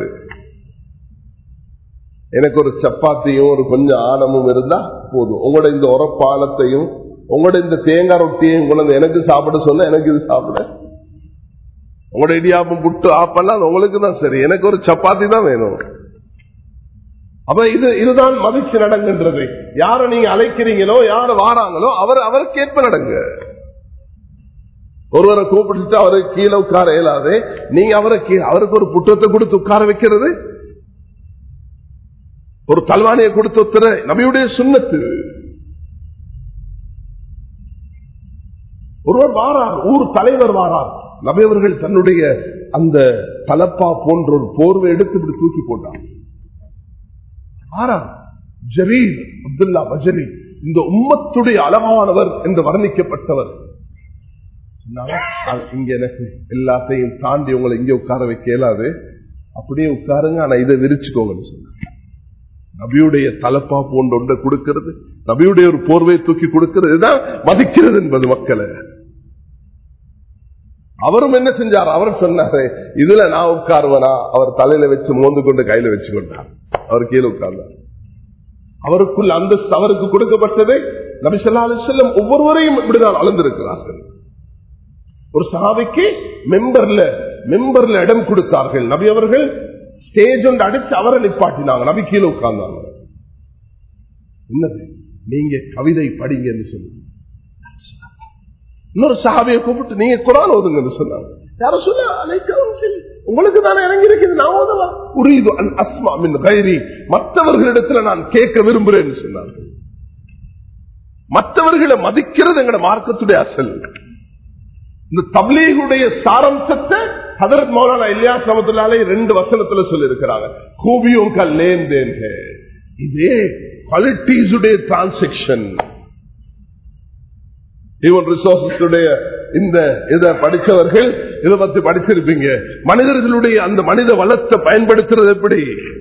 எனக்கு ஒரு சப்பாத்தியும் ஒரு கொஞ்சம் ஆடமும் இருந்தா போதும் உங்களோட இந்த உரப்பாலத்தையும் உங்களோட இந்த தேங்காய் ரொட்டியை உங்களை எனக்கு சாப்பிட சொன்ன எனக்கு இது சாப்பிட உங்களோட இடியாப்பம் புட்டு ஆப்பெல்லாம் உங்களுக்கு தான் சரி எனக்கு ஒரு சப்பாத்தி தான் வேணும் அப்ப இது இதுதான் மதிச்சு நடங்குன்றது யார நீங்க அழைக்கிறீங்களோ யாரு வாராங்களோ அவர் அவருக்கு ஏற்ப நடங்க ஒருவரை கூப்பிட்டு அவரை கீழே உட்கார இயலாது நீங்க அவரை கீழே அவருக்கு ஒரு புத்தகத்தை கொடுத்து உட்கார வைக்கிறது ஒரு தல்வானியை கொடுத்து ஒத்துற நபியுடைய சுண்ணத்து ஒருவர் வாரார் ஊர் தலைவர் வாரார் நபியவர்கள் தன்னுடைய அந்த தலப்பா போன்ற ஒரு போர்வை எடுத்து இப்படி தூக்கி போட்டார் வாரார் ஜரீர் அப்துல்லா பஜரி இந்த உம்மத்துடைய அழகானவர் என்று வர்ணிக்கப்பட்டவர் சொன்னாங்க, "அது இங்க எனக்கு எல்லாத்தையும் தாண்டி உங்களை இங்க உட்கார வைக்க இயலாது அப்படியே உட்காருங்க ஆனா இதை விரிச்சுக்கோங்கன்னு சொன்னாங்க நபியுடைய தலப்பா போன்ற ஒன்றை கொடுக்கிறது நபியுடைய ஒரு போர்வையை தூக்கி கொடுக்கிறது இதுதான் மதிக்கிறது என்பது மக்களை அவரும் என்ன செஞ்சார் அவர் சொன்னாரு இதுல நான் உட்காருவனா அவர் தலையில வச்சு மோந்து கொண்டு கையில வச்சு கொண்டார் அவர் கீழே உட்கார்ந்தார் அவருக்குள் அந்த அவருக்கு கொடுக்கப்பட்டது நபி ஸல்லல்லாஹு அலைஹி வஸல்லம் ஒவ்வொருவரையும் இப்படிதான் அளந்திருக்கிறார்கள் ஒரு சஹாபிக்கு மெம்பர்ல மெம்பர்ல இடம் கொடுத்தார்கள் நபி அவர்கள் ஸ்டேஜ் ஒன்று அடிச்சு அவரை நிப்பாட்டினாங்க நபி கீழே உட்கார்ந்தாங்க என்னது நீங்க கவிதை படிங்கன்னு சொன்னாங்க இன்னொரு சஹாபியை கூப்பிட்டு நீங்க குரான் ஓதுங்கன்னு சொன்னாங்க யாரும் சொன்னா அலைக்கவும் சரி உங்களுக்கு தானே இறங்கி இருக்குது நான் ஓதவா புரியுது அன் அஸ்மா மின் கைரி மற்றவர்களிடத்துல நான் கேட்க விரும்புறேன்னு சொன்னார்கள் மற்றவர்களை மதிக்கிறது எங்கட மார்க்கத்துடைய அசல் இந்த தப்லீகுடைய சாரம்சத்தை ஹதரத் மௌலானா இல்லையா சமத்துலாலே ரெண்டு வசனத்துல சொல்லி இருக்கிறாங்க கூபியும் கல் லேன் தேன் ஹே. இதே குவாலிட்டிஸ் உடைய டிரான்சாக்சன் ஹியூமன் ரிசோர்சஸ் உடைய இந்த இதை படிச்சவர்கள் இதை பத்தி படிச்சிருப்பீங்க மனிதர்களுடைய அந்த மனித வளத்தை பயன்படுத்துறது எப்படி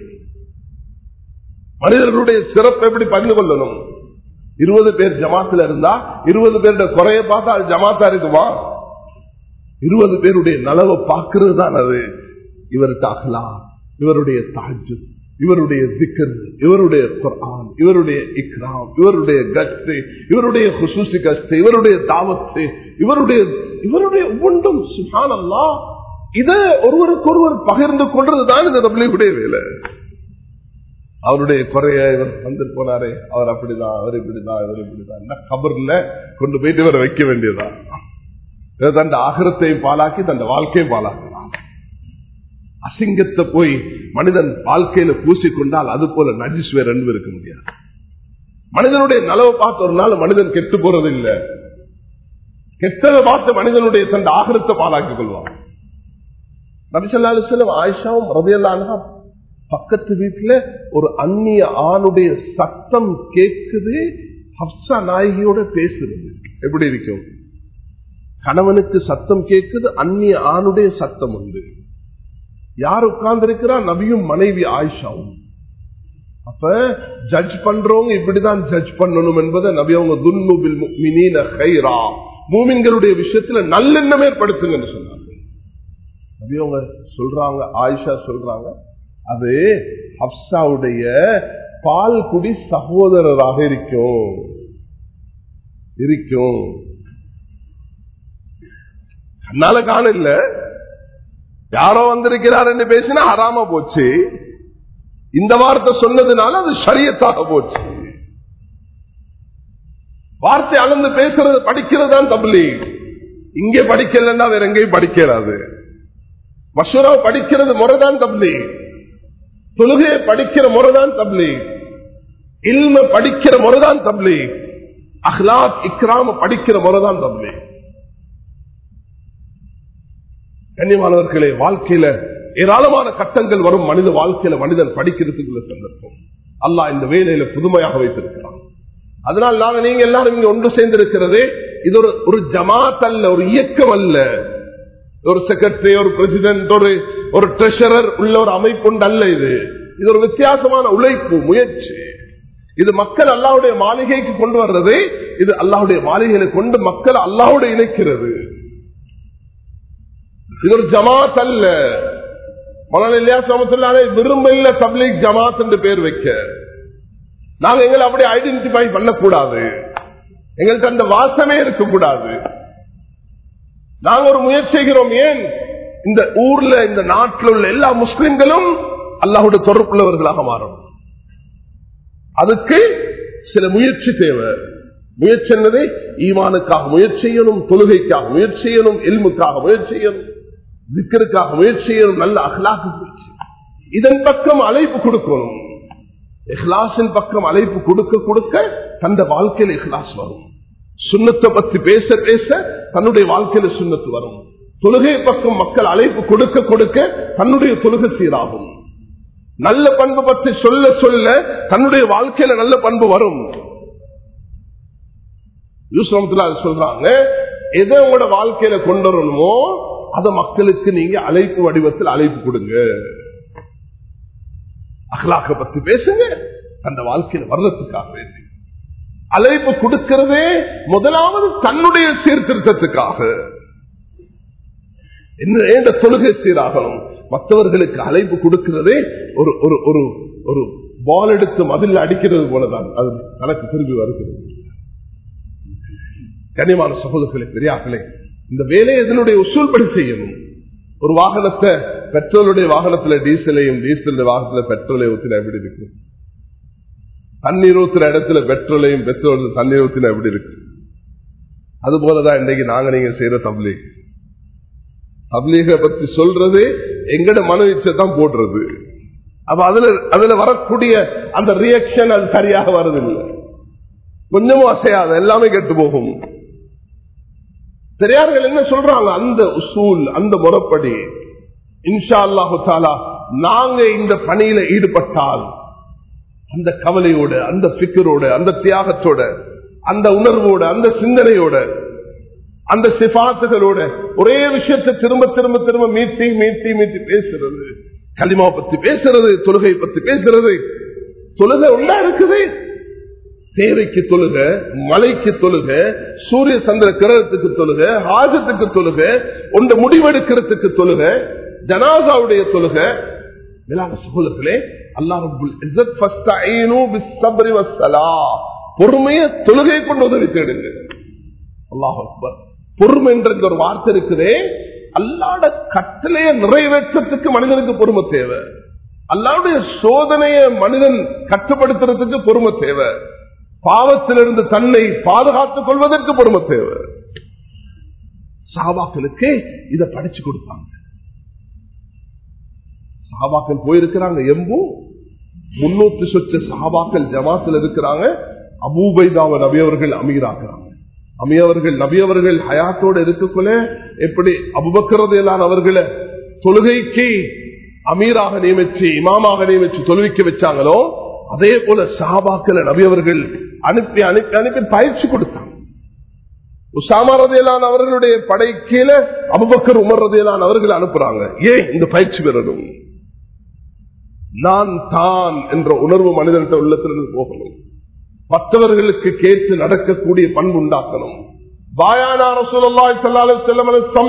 மனிதர்களுடைய சிறப்பை எப்படி பகிர்ந்து கொள்ளணும் இருபது பேர் ஜமாத்துல இருந்தா இருபது பேருடைய குறைய பார்த்தா அது ஜமாத்தா இருக்குமா இருபது பேருடைய நலவை பார்க்கிறது தான் அது இவருக்கு அகலா இவருடைய தாஜு இவருடைய திக்கர் இவருடைய குர்ஆன் இவருடைய இக்ராம் இவருடைய கஸ்து இவருடைய குசூசி கஸ்து இவருடைய தாவத்து இவருடைய இவருடைய ஒவ்வொன்றும் சுகானல்லா இத ஒருவருக்கு ஒருவர் பகிர்ந்து கொள்றதுதான் இந்த தபிலியுடைய வேலை அவருடைய குறைய இவர் வந்து போனாரே அவர் அப்படிதான் அவர் இப்படிதான் இவர் இப்படிதான் கபர்ல கொண்டு போயிட்டு இவரை வைக்க வேண்டியதுதான் தன் ஆகிரத்தையும் பாலாக்கி தன் வாழ்க்கையும் பாலாக்கலாம் அசிங்கத்தை போய் மனிதன் வாழ்க்கையில பூசிக்கொண்டால் அது போல நஜிஸ் வேற அன்பு இருக்க முடியாது மனிதனுடைய நலவை பார்த்து ஒரு நாள் மனிதன் கெட்டு போறது இல்ல கெட்டதை பார்த்து மனிதனுடைய தன் ஆகிரத்தை பாலாக்கிக் கொள்வான் நபிசல்லா செல்லம் ஆயிஷாவும் ரபியல்லானா பக்கத்து வீட்டுல ஒரு அந்நிய ஆணுடைய சத்தம் கேட்குது ஹப்சா நாயகியோட பேசுறது எப்படி இருக்கும் கணவனுக்கு சத்தம் கேட்குது அந்நிய ஆணுடைய சத்தம் உண்டு யார் உட்கார்ந்து இருக்கிறா நபியும் மனைவி ஆயிஷாவும் அப்ப ஜட்ஜ் பண்றவங்க இப்படிதான் ஜட்ஜ் பண்ணணும் என்பதை நபி அவங்க துன்னுபில் முஃமினீன கைரா மூமின்களுடைய விஷயத்துல நல்லெண்ணம் ஏற்படுத்துங்கன்னு சொன்னாங்க நபி அவங்க சொல்றாங்க ஆயிஷா சொல்றாங்க அது ஹப்சாவுடைய பால் குடி சகோதரராக இருக்கும் இருக்கும் கண்ணால காண இல்ல யாரோ வந்திருக்கிறார் என்று பேசினா ஹராம போச்சு இந்த வார்த்தை சொன்னதுனால அது சரியத்தாக போச்சு வார்த்தை அளந்து பேசுறது படிக்கிறது தான் தபிலி இங்கே படிக்கலன்னா வேற எங்கேயும் படிக்கிறாது மசூரா படிக்கிறது முறைதான் தபிலி தொழுகையை படிக்கிற முறைதான் தபிலி இல்ம படிக்கிற முறைதான் தபிலி அஹ்லாத் இக்ராம படிக்கிற முறைதான் தபிலி கண்ணியமானவர்களே வாழ்க்கையில ஏராளமான கட்டங்கள் வரும் மனித வாழ்க்கையில மனிதன் படிக்கிறதுக்குள்ள சந்தர்ப்பம் அல்லாஹ் இந்த வேலையில புதுமையாக வைத்திருக்கிறான் அதனால் நாங்க நீங்க எல்லாரும் இங்க ஒன்று சேர்ந்திருக்கிறது இது ஒரு ஒரு ஜமாத் அல்ல ஒரு இயக்கம் அல்ல ஒரு செக்ரட்டரி ஒரு பிரசிடென்ட் ஒரு ஒரு ட்ரெஷரர் உள்ள ஒரு அமைப்பு அல்ல இது இது ஒரு வித்தியாசமான உழைப்பு முயற்சி இது மக்கள் அல்லாவுடைய மாளிகைக்கு கொண்டு வர்றது இது அல்லாவுடைய மாளிகைகளை கொண்டு மக்கள் அல்லாவோட இணைக்கிறது இது ஒரு ஜமாத் அல்ல மொழல் இல்லையா சமத்துள்ளாலே விரும்பல தப்லீக் ஜமாத் என்று பேர் வைக்க நாங்க எங்களை அப்படி ஐடென்டிஃபை பண்ணக்கூடாது எங்களுக்கு அந்த வாசமே இருக்கக்கூடாது நாங்க ஒரு முயற்சி செய்கிறோம் ஏன் இந்த ஊர்ல இந்த நாட்டில் உள்ள எல்லா முஸ்லிம்களும் அல்லாஹுடைய தொடர்புள்ளவர்களாக மாறணும் அதுக்கு சில முயற்சி தேவை முயற்சி என்னது ஈமானுக்காக முயற்சி செய்யணும் தொழுகைக்காக முயற்சி செய்யணும் எல்முக்காக முயற்சி செய்யணும் விக்கருக்காக முயற்சி செய்யணும் நல்ல அகலாக்கு முயற்சி இதன் பக்கம் அழைப்பு கொடுக்கணும் இஹ்லாசின் பக்கம் அழைப்பு கொடுக்க கொடுக்க தந்த வாழ்க்கையில் இஹ்லாஸ் வரும் சுண்ணத்தை பத்தி பேச பேச தன்னுடைய வாழ்க்கையில சுண்ணத்து வரும் தொழுகை பக்கம் மக்கள் அழைப்பு கொடுக்க கொடுக்க தன்னுடைய தொழுகை சீராகும் நல்ல பண்பு பற்றி சொல்ல சொல்ல தன்னுடைய வாழ்க்கையில நல்ல பண்பு வரும் யூஸ்வரத்துல அது சொல்றாங்க எதை உங்களோட வாழ்க்கையில கொண்டு வரணுமோ அதை மக்களுக்கு நீங்க அழைப்பு வடிவத்தில் அழைப்பு கொடுங்க அகலாக்க பத்தி பேசுங்க அந்த வாழ்க்கையில வர்றதுக்காக வேண்டி அழைப்பு கொடுக்கிறதே முதலாவது தன்னுடைய சீர்திருத்தத்துக்காக என்ன தொழுகை சீராகணும் மற்றவர்களுக்கு அழைப்பு கொடுக்கிறதே ஒரு ஒரு ஒரு ஒரு பால் எடுத்து மதில் அடிக்கிறது போலதான் அது தனக்கு திரும்பி வருகிறது கனிமான சகோதரர்களே பெரியார்களே இந்த வேலையை இதனுடைய உசூல்படி செய்யணும் ஒரு வாகனத்தை பெட்ரோலுடைய வாகனத்துல டீசலையும் டீசலுடைய வாகனத்துல பெட்ரோலையும் ஊத்தின எப்படி இருக்கு தண்ணீர் ஊத்துற இடத்துல பெட்ரோலையும் பெட்ரோல் தண்ணீர் ஊத்தின எப்படி இருக்கு அது போலதான் இன்னைக்கு நாங்க நீங்க செய்யற தப்லீக் தப்லீக பத்தி சொல்றது எங்கட மன இச்சை தான் போடுறது அப்ப அதுல அதுல வரக்கூடிய அந்த ரியாக்ஷன் அது சரியாக வருதில்லை கொஞ்சமும் அசையாத எல்லாமே கெட்டு போகும் பெரியார்கள் என்ன சொல்றாங்க அந்த உசூல் அந்த முறைப்படி இன்ஷா அல்லாஹு தாலா நாங்க இந்த பணியில ஈடுபட்டால் அந்த கவலையோட அந்த பிக்கரோட அந்த தியாகத்தோட அந்த உணர்வோட அந்த சிந்தனையோட அந்த சிபாத்துகளோட ஒரே விஷயத்தை திரும்ப திரும்ப திரும்ப மீட்டி மீட்டி மீட்டி பேசுறது களிமா பத்தி பேசுறது தொழுகை பத்தி பேசுறது தொழுகை உண்டா இருக்குது தேவைக்கு தொழுக மலைக்கு தொழுக சூரிய சந்திர கிரகத்துக்கு தொழுக ஆஜத்துக்கு தொழுக ஒன்று முடிவெடுக்கிறதுக்கு தொழுக ஜனாசாவுடைய தொழுக மேலான சகோதரத்திலே அல்லாஹ் பொறுமைய தொழுகை கொண்டு உதவி தேடுங்க அல்லாஹ் பொறுமை என்ற ஒரு வார்த்தை இருக்குதே அல்லாட கட்டளைய நிறைவேற்றத்துக்கு மனிதனுக்கு பொறுமை தேவை அல்லாவுடைய சோதனைய மனிதன் கட்டுப்படுத்துறதுக்கு பொறுமை தேவை பாவத்திலிருந்து தன்னை பாதுகாத்துக் கொள்வதற்கு பொறுமை தேவை சாபாக்களுக்கு இதை படிச்சு கொடுத்தாங்க சஹாபாக்கள் போயிருக்கிறாங்க எம்பு முன்னூத்தி சொச்ச சஹாபாக்கள் ஜமாத்தில் இருக்கிறாங்க அபூபைதாவ நபியவர்கள் அமீராக்குறாங்க அமியவர்கள் நபியவர்கள் ஹயாத்தோடு இருக்கக்குள்ள எப்படி அபுபக்கரதையிலான அவர்களை தொழுகைக்கு அமீராக நியமிச்சு இமாமாக நியமிச்சு தொழுவிக்க வச்சாங்களோ அதே போல சஹாபாக்களை நபியவர்கள் அனுப்பி அனுப்பி அனுப்பி பயிற்சி கொடுத்தாங்க உசாமா ரதையிலான அவர்களுடைய படை கீழே அபுபக்கர் உமர் ரதையிலான அவர்கள் அனுப்புறாங்க ஏன் இந்த பயிற்சி பெறணும் நான் தான் என்ற உணர்வு மனிதன்கிட்ட உள்ளத்திலிருந்து போகணும் மற்றவர்களுக்கு கேட்டு நடக்கக்கூடிய பண்பு உண்டாக்கணும் வாயானார செல்லம்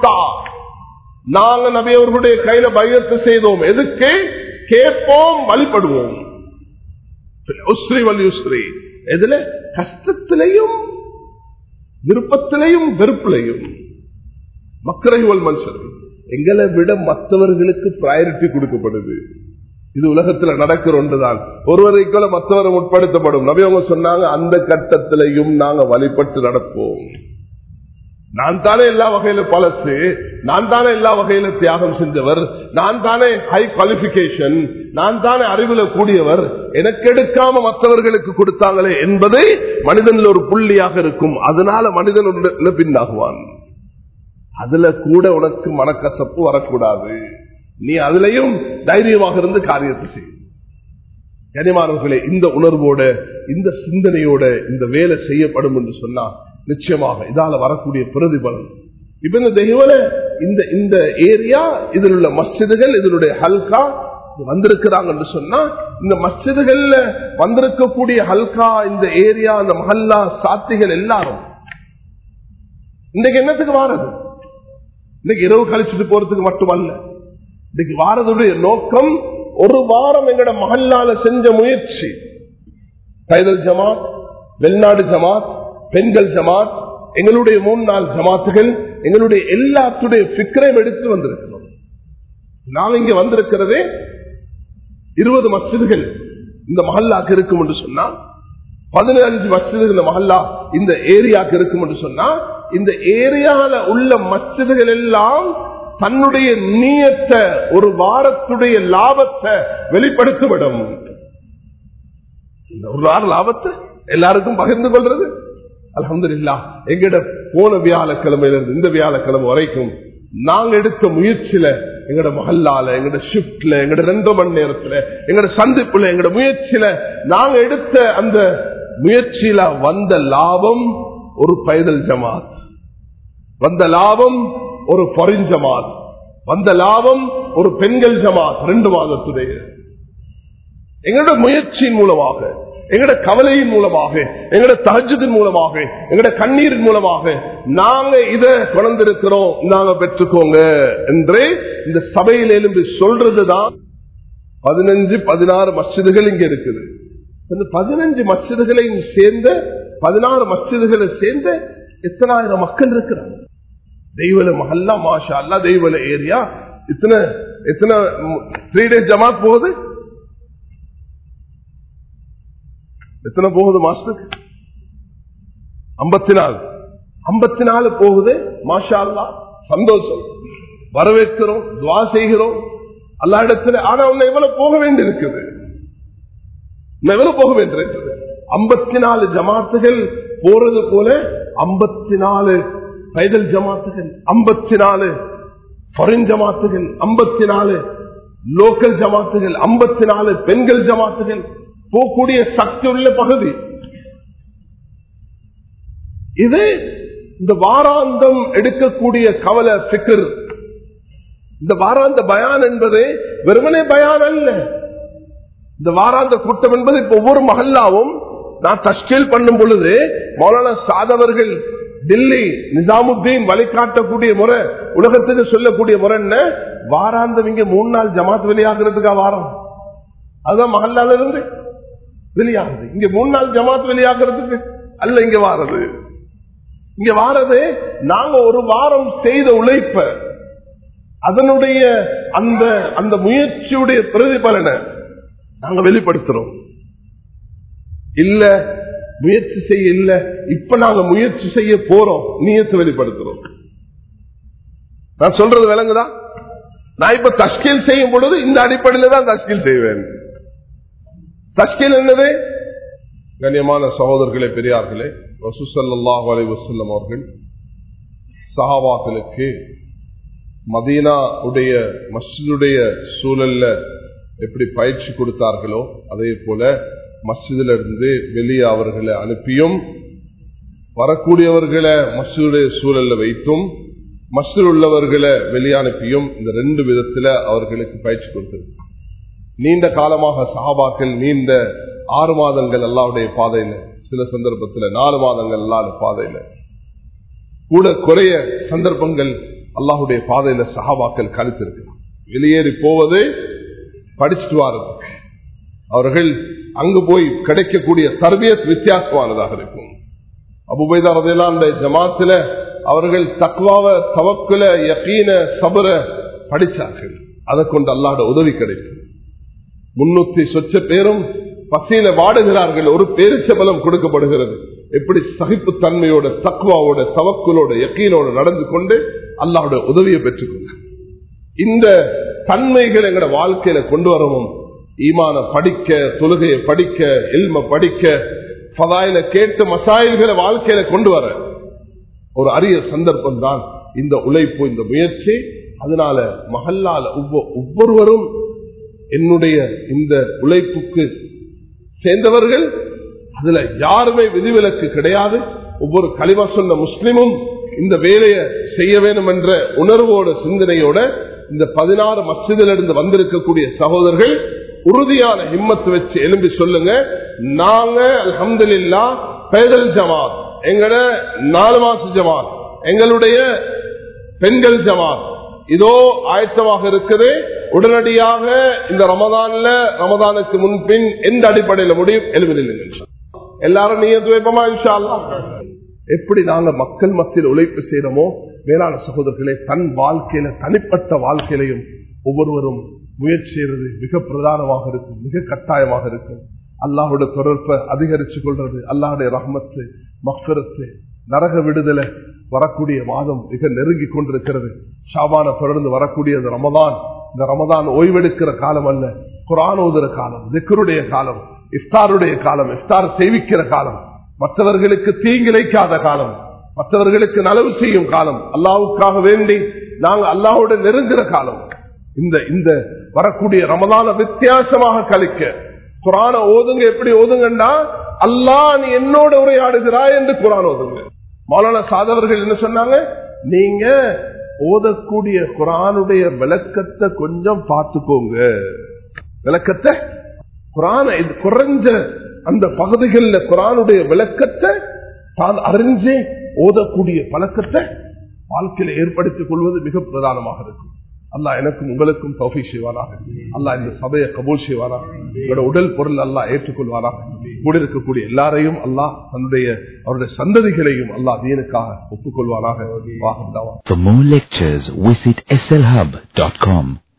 நாங்க நபியவர்களுடைய கையில பயத்து செய்தோம் எதுக்கு கேட்போம் வழிபடுவோம் உஸ்ரி வலி உஸ்ரி எதுல கஷ்டத்திலையும் விருப்பத்திலையும் வெறுப்பிலையும் மக்கள் மனுஷன் எங்களை விட மற்றவர்களுக்கு பிராயரிட்டி கொடுக்கப்படுது இது உலகத்துல நடக்கிற ஒன்றுதான் ஒருவரைக்குள்ள மற்றவரை உட்படுத்தப்படும் நபி அவங்க சொன்னாங்க அந்த கட்டத்திலையும் நாங்க வழிபட்டு நடப்போம் நான் தானே எல்லா வகையில பழசு நான் தானே எல்லா வகையில தியாகம் செஞ்சவர் நான் தானே ஹை குவாலிபிகேஷன் நான் தானே அறிவுல கூடியவர் எனக்கு எடுக்காம மற்றவர்களுக்கு கொடுத்தாங்களே என்பதை மனிதனில் ஒரு புள்ளியாக இருக்கும் அதனால மனிதன் பின்னாகுவான் அதுல கூட உனக்கு மனக்கசப்பு வரக்கூடாது நீ அதுலயும் தைரியமாக இருந்து காரியத்தை செய் கனிமானவர்களே இந்த உணர்வோட இந்த சிந்தனையோட இந்த வேலை செய்யப்படும் என்று சொன்னா நிச்சயமாக இதால வரக்கூடிய பிரதிபலன் இப்ப இந்த தெய்வல இந்த இந்த ஏரியா இதில் உள்ள மஸ்ஜிதுகள் இதனுடைய ஹல்கா வந்திருக்கிறாங்க என்று சொன்னா இந்த மஸ்ஜிதுகள்ல வந்திருக்கக்கூடிய ஹல்கா இந்த ஏரியா இந்த மஹல்லா சாத்திகள் எல்லாரும் இன்னைக்கு என்னத்துக்கு வாரது இன்னைக்கு இரவு கழிச்சுட்டு போறதுக்கு மட்டுமல்ல இன்னைக்கு வாரதுடைய நோக்கம் ஒரு வாரம் எங்கட மகல்லால செஞ்ச முயற்சி கைதல் ஜமாத் வெளிநாடு ஜமாத் பெண்கள் ஜமாத் எங்களுடைய மூணு நாள் ஜமாத்துகள் எங்களுடைய எல்லாத்துடைய பிக்கரையும் எடுத்து வந்திருக்கிறோம் நாம் இங்க வந்திருக்கிறதே இருபது மசிதுகள் இந்த மஹல்லாக்கு இருக்கும் என்று சொன்னா பதினஞ்சு மசிதுகள் இந்த மஹல்லா இந்த ஏரியாக்கு இருக்கும் என்று சொன்னா இந்த ஏரியால உள்ள மசிதுகள் எல்லாம் தன்னுடைய நீயத்தை ஒரு வாரத்துடைய லாபத்தை வெளிப்படுத்திவிடும் இந்த ஒரு வார லாபத்தை எல்லாருக்கும் பகிர்ந்து கொள்றது அலமதுல்லா எங்கிட்ட போன வியாழக்கிழமையிலிருந்து இந்த வியாழக்கிழமை வரைக்கும் நாங்க எடுத்த முயற்சியில எங்கட மகல்லால எங்கட ஷிப்ட்ல எங்கட ரெண்டு மணி நேரத்துல எங்கட சந்திப்புல எங்கட முயற்சியில நாங்க எடுத்த அந்த முயற்சியில வந்த லாபம் ஒரு பைதல் ஜமாத் வந்த லாபம் ஒரு பொறின் ஜமாத் வந்த லாபம் ஒரு பெண்கள் ஜமாத் ரெண்டு மாதத்துடைய எங்களோட முயற்சியின் மூலமாக எங்கட கவலையின் மூலமாக எங்கட தகஜத்தின் மூலமாக எங்கட கண்ணீரின் மூலமாக நாங்க இத குழந்திருக்கிறோம் நாங்க பெற்றுக்கோங்க என்று இந்த சபையில் எழுந்து சொல்றதுதான் பதினஞ்சு பதினாறு மஸ்ஜிதுகள் இங்க இருக்குது இந்த பதினஞ்சு மஸ்ஜிதுகளையும் சேர்ந்த பதினாறு மஸ்ஜிதுகளை சேர்ந்த எத்தனாயிரம் மக்கள் இருக்கிறாங்க தெய்வல மஹல்லா மாஷா அல்லா தெய்வல ஏரியா இத்தனை எத்தனை த்ரீ டேஸ் ஜமாத் போகுது எத்தனை போகுது மாசத்துக்கு ஐம்பத்தி நாலு ஐம்பத்தி நாலு போகுது மாஷா அல்லா சந்தோஷம் வரவேற்கிறோம் துவா செய்கிறோம் எல்லா இடத்துல ஆனா உன்னை எவ்வளவு போக வேண்டி இருக்குது எவ்வளவு போக வேண்டியிருக்கிறது ஐம்பத்தி நாலு ஜமாத்துகள் போறது போல ஐம்பத்தி நாலு பைதல் ஜமாத்துகள் ஐம்பத்தி நாலு ஃபாரின் ஜமாத்துகள் ஐம்பத்தி நாலு லோக்கல் ஜமாத்துகள் ஐம்பத்தி நாலு பெண்கள் ஜமாத்துகள் போகக்கூடிய சக்தி உள்ள பகுதி இது இந்த வாராந்தம் எடுக்கக்கூடிய கவலை பிக்கர் இந்த வாராந்த பயான் என்பது வெறுமனே பயான் அல்ல இந்த வாராந்த கூட்டம் என்பது இப்ப ஒவ்வொரு மகல்லாவும் நான் தஸ்கீல் பண்ணும் பொழுது மௌலானா சாதவர்கள் டில்லி நிசாமுத்தீன் வழிகாட்டக்கூடிய முறை உலகத்துக்கு சொல்லக்கூடிய முறை என்ன வாராந்தம் இங்க மூணு நாள் ஜமாத் வெளியாகிறதுக்கா வாரம் அதுதான் மகல்லால இருந்து வெளியாகுது இங்க மூணு நாள் ஜமாத் வெளியாகிறதுக்கு அல்ல இங்க வாரது இங்க வாரது நாங்க ஒரு வாரம் செய்த உழைப்ப அதனுடைய அந்த அந்த முயற்சியுடைய பிரதிபலனை நாங்க வெளிப்படுத்துறோம் இல்ல முயற்சி செய்ய இல்ல இப்ப நாங்க முயற்சி செய்ய போறோம் நீயத்தை வெளிப்படுத்துறோம் நான் சொல்றது விளங்குதா நான் இப்ப தஸ்கீல் செய்யும் பொழுது இந்த அடிப்படையில தான் தஸ்கீல் செய்வேன் தஸ்கீல் என்னது கண்ணியமான சகோதரர்களே பெரியார்களே வசூசல்லாஹ் அலை வசல்லம் அவர்கள் சஹாபாக்களுக்கு மதீனா உடைய மஸ்ஜிதுடைய சூழல்ல எப்படி பயிற்சி கொடுத்தார்களோ அதே போல மஸ்ஜிதில் இருந்து வெளியே அவர்களை அனுப்பியும் வரக்கூடியவர்களை மஸ்ஜிதுடைய சூழல்ல வைத்தும் மஸ்ஜில் உள்ளவர்களை வெளியே அனுப்பியும் இந்த ரெண்டு விதத்துல அவர்களுக்கு பயிற்சி கொடுத்திருக்கிறார் நீண்ட காலமாக சஹாபாக்கள் நீண்ட ஆறு மாதங்கள் அல்லாவுடைய பாதையில சில சந்தர்ப்பத்தில் நாலு மாதங்கள் அல்லாத பாதையில கூட குறைய சந்தர்ப்பங்கள் அல்லாஹுடைய பாதையில சஹாபாக்கள் கழித்திருக்கிறார் வெளியேறி போவது படிச்சுட்டு வாரதுக்கு அவர்கள் அங்கு போய் கிடைக்கக்கூடிய தர்பியத் வித்தியாசமானதாக இருக்கும் அபுபைதாரதெல்லாம் அந்த ஜமாத்துல அவர்கள் தக்வாவ தவக்குல யக்கீன சபர படிச்சார்கள் அதை கொண்டு அல்லாட உதவி கிடைக்கும் முன்னூத்தி சொச்ச பேரும் பசியில வாடுகிறார்கள் ஒரு பேரிச்சபலம் கொடுக்கப்படுகிறது எப்படி சகிப்பு தன்மையோட தக்குவாவோட தவக்குலோட யக்கீனோட நடந்து கொண்டு அல்லாவோட உதவியை பெற்றுக்கொள்ள இந்த தன்மைகள் எங்கட வாழ்க்கையில கொண்டு வரவும் ஈமான படிக்க தொழுகையை படிக்க எல்ம படிக்க பதாயில கேட்டு மசாயில்களை வாழ்க்கையில கொண்டு வர ஒரு அரிய சந்தர்ப்பம் தான் இந்த உழைப்பு இந்த முயற்சி அதனால மகல்லால ஒவ்வொருவரும் என்னுடைய இந்த உழைப்புக்கு சேர்ந்தவர்கள் அதுல யாருமே விதிவிலக்கு கிடையாது ஒவ்வொரு களிமா சொன்ன முஸ்லிமும் இந்த வேலையை செய்ய வேண்டும் என்ற உணர்வோட சிந்தனையோட இந்த பதினாறு மசிதிலிருந்து வந்திருக்கக்கூடிய சகோதரர்கள் உறுதியான ஹிம்மத்து வச்சு எழும்பி சொல்லுங்க நாங்க அலமதுல்லா பேதல் ஜமாத் எங்கட நாலு மாச ஜமாத் எங்களுடைய பெண்கள் ஜமாத் இதோ ஆயத்தமாக இருக்குது உடனடியாக இந்த ரமதான்ல ரமதானுக்கு முன்பின் எந்த அடிப்படையில் முடியும் எழுதி எல்லாரும் நீ வைப்போமா இன்ஷா எப்படி நாங்க மக்கள் மத்தியில் உழைப்பு செய்யறோமோ மேலான சகோதரர்களே தன் வாழ்க்கையில தனிப்பட்ட வாழ்க்கையிலையும் ஒவ்வொருவரும் முயற்சி செய்யறது மிக பிரதானமாக இருக்கும் மிக கட்டாயமாக இருக்கும் அல்லாஹோட தொடர்பை அதிகரிச்சு கொள்றது அல்லாஹுடைய ரஹமத்து மஃபரத்து நரக விடுதலை வரக்கூடிய மாதம் மிக நெருங்கி கொண்டிருக்கிறது ஷாபான தொடர்ந்து வரக்கூடிய இந்த ரமதான் இந்த ரமதான் ஓய்வெடுக்கிற காலம் அல்ல குரான் ஓதுற காலம் ஜிக்கருடைய காலம் இஃப்தாருடைய காலம் இஃப்தார் சேவிக்கிற காலம் மற்றவர்களுக்கு தீங்கிழைக்காத காலம் மற்றவர்களுக்கு நலவு செய்யும் காலம் அல்லாவுக்காக வேண்டி நாங்கள் அல்லாவோட நெருங்குற காலம் இந்த இந்த வரக்கூடிய ரமதான வித்தியாசமாக கழிக்க குரான ஓதுங்க எப்படி ஓதுங்கண்டா அல்லா நீ என்னோட உரையாடுகிறாய் என்று குரான் ஓதுங்க மௌலான சாதவர்கள் என்ன சொன்னாங்க நீங்க ஓதக்கூடிய குரானுடைய விளக்கத்தை கொஞ்சம் பார்த்துக்கோங்க விளக்கத்தை குரான இது குறைஞ்ச அந்த பகுதிகளில் குரானுடைய விளக்கத்தை தான் அறிஞ்சே ஓதக்கூடிய பழக்கத்தை வாழ்க்கையில ஏற்படுத்திக் கொள்வது மிக பிரதானமாக இருக்கும் அல்லாஹ் எனக்கும் உங்களுக்கும் தௌஃபி செய்வாராக அல்லாஹ் இந்த சபையை கபூல் செய்வாராக உங்களோட உடல் பொருள் அல்லாஹ் ஏற்றுக்கொள்வாராக கூட இருக்கக்கூடிய எல்லாரையும் அல்லாஹ் தன்னுடைய அவருடைய சந்ததிகளையும் அல்லாஹ் தீனுக்காக ஒப்புக்கொள்வாராக வாகம் For more lectures, visit slhub.com.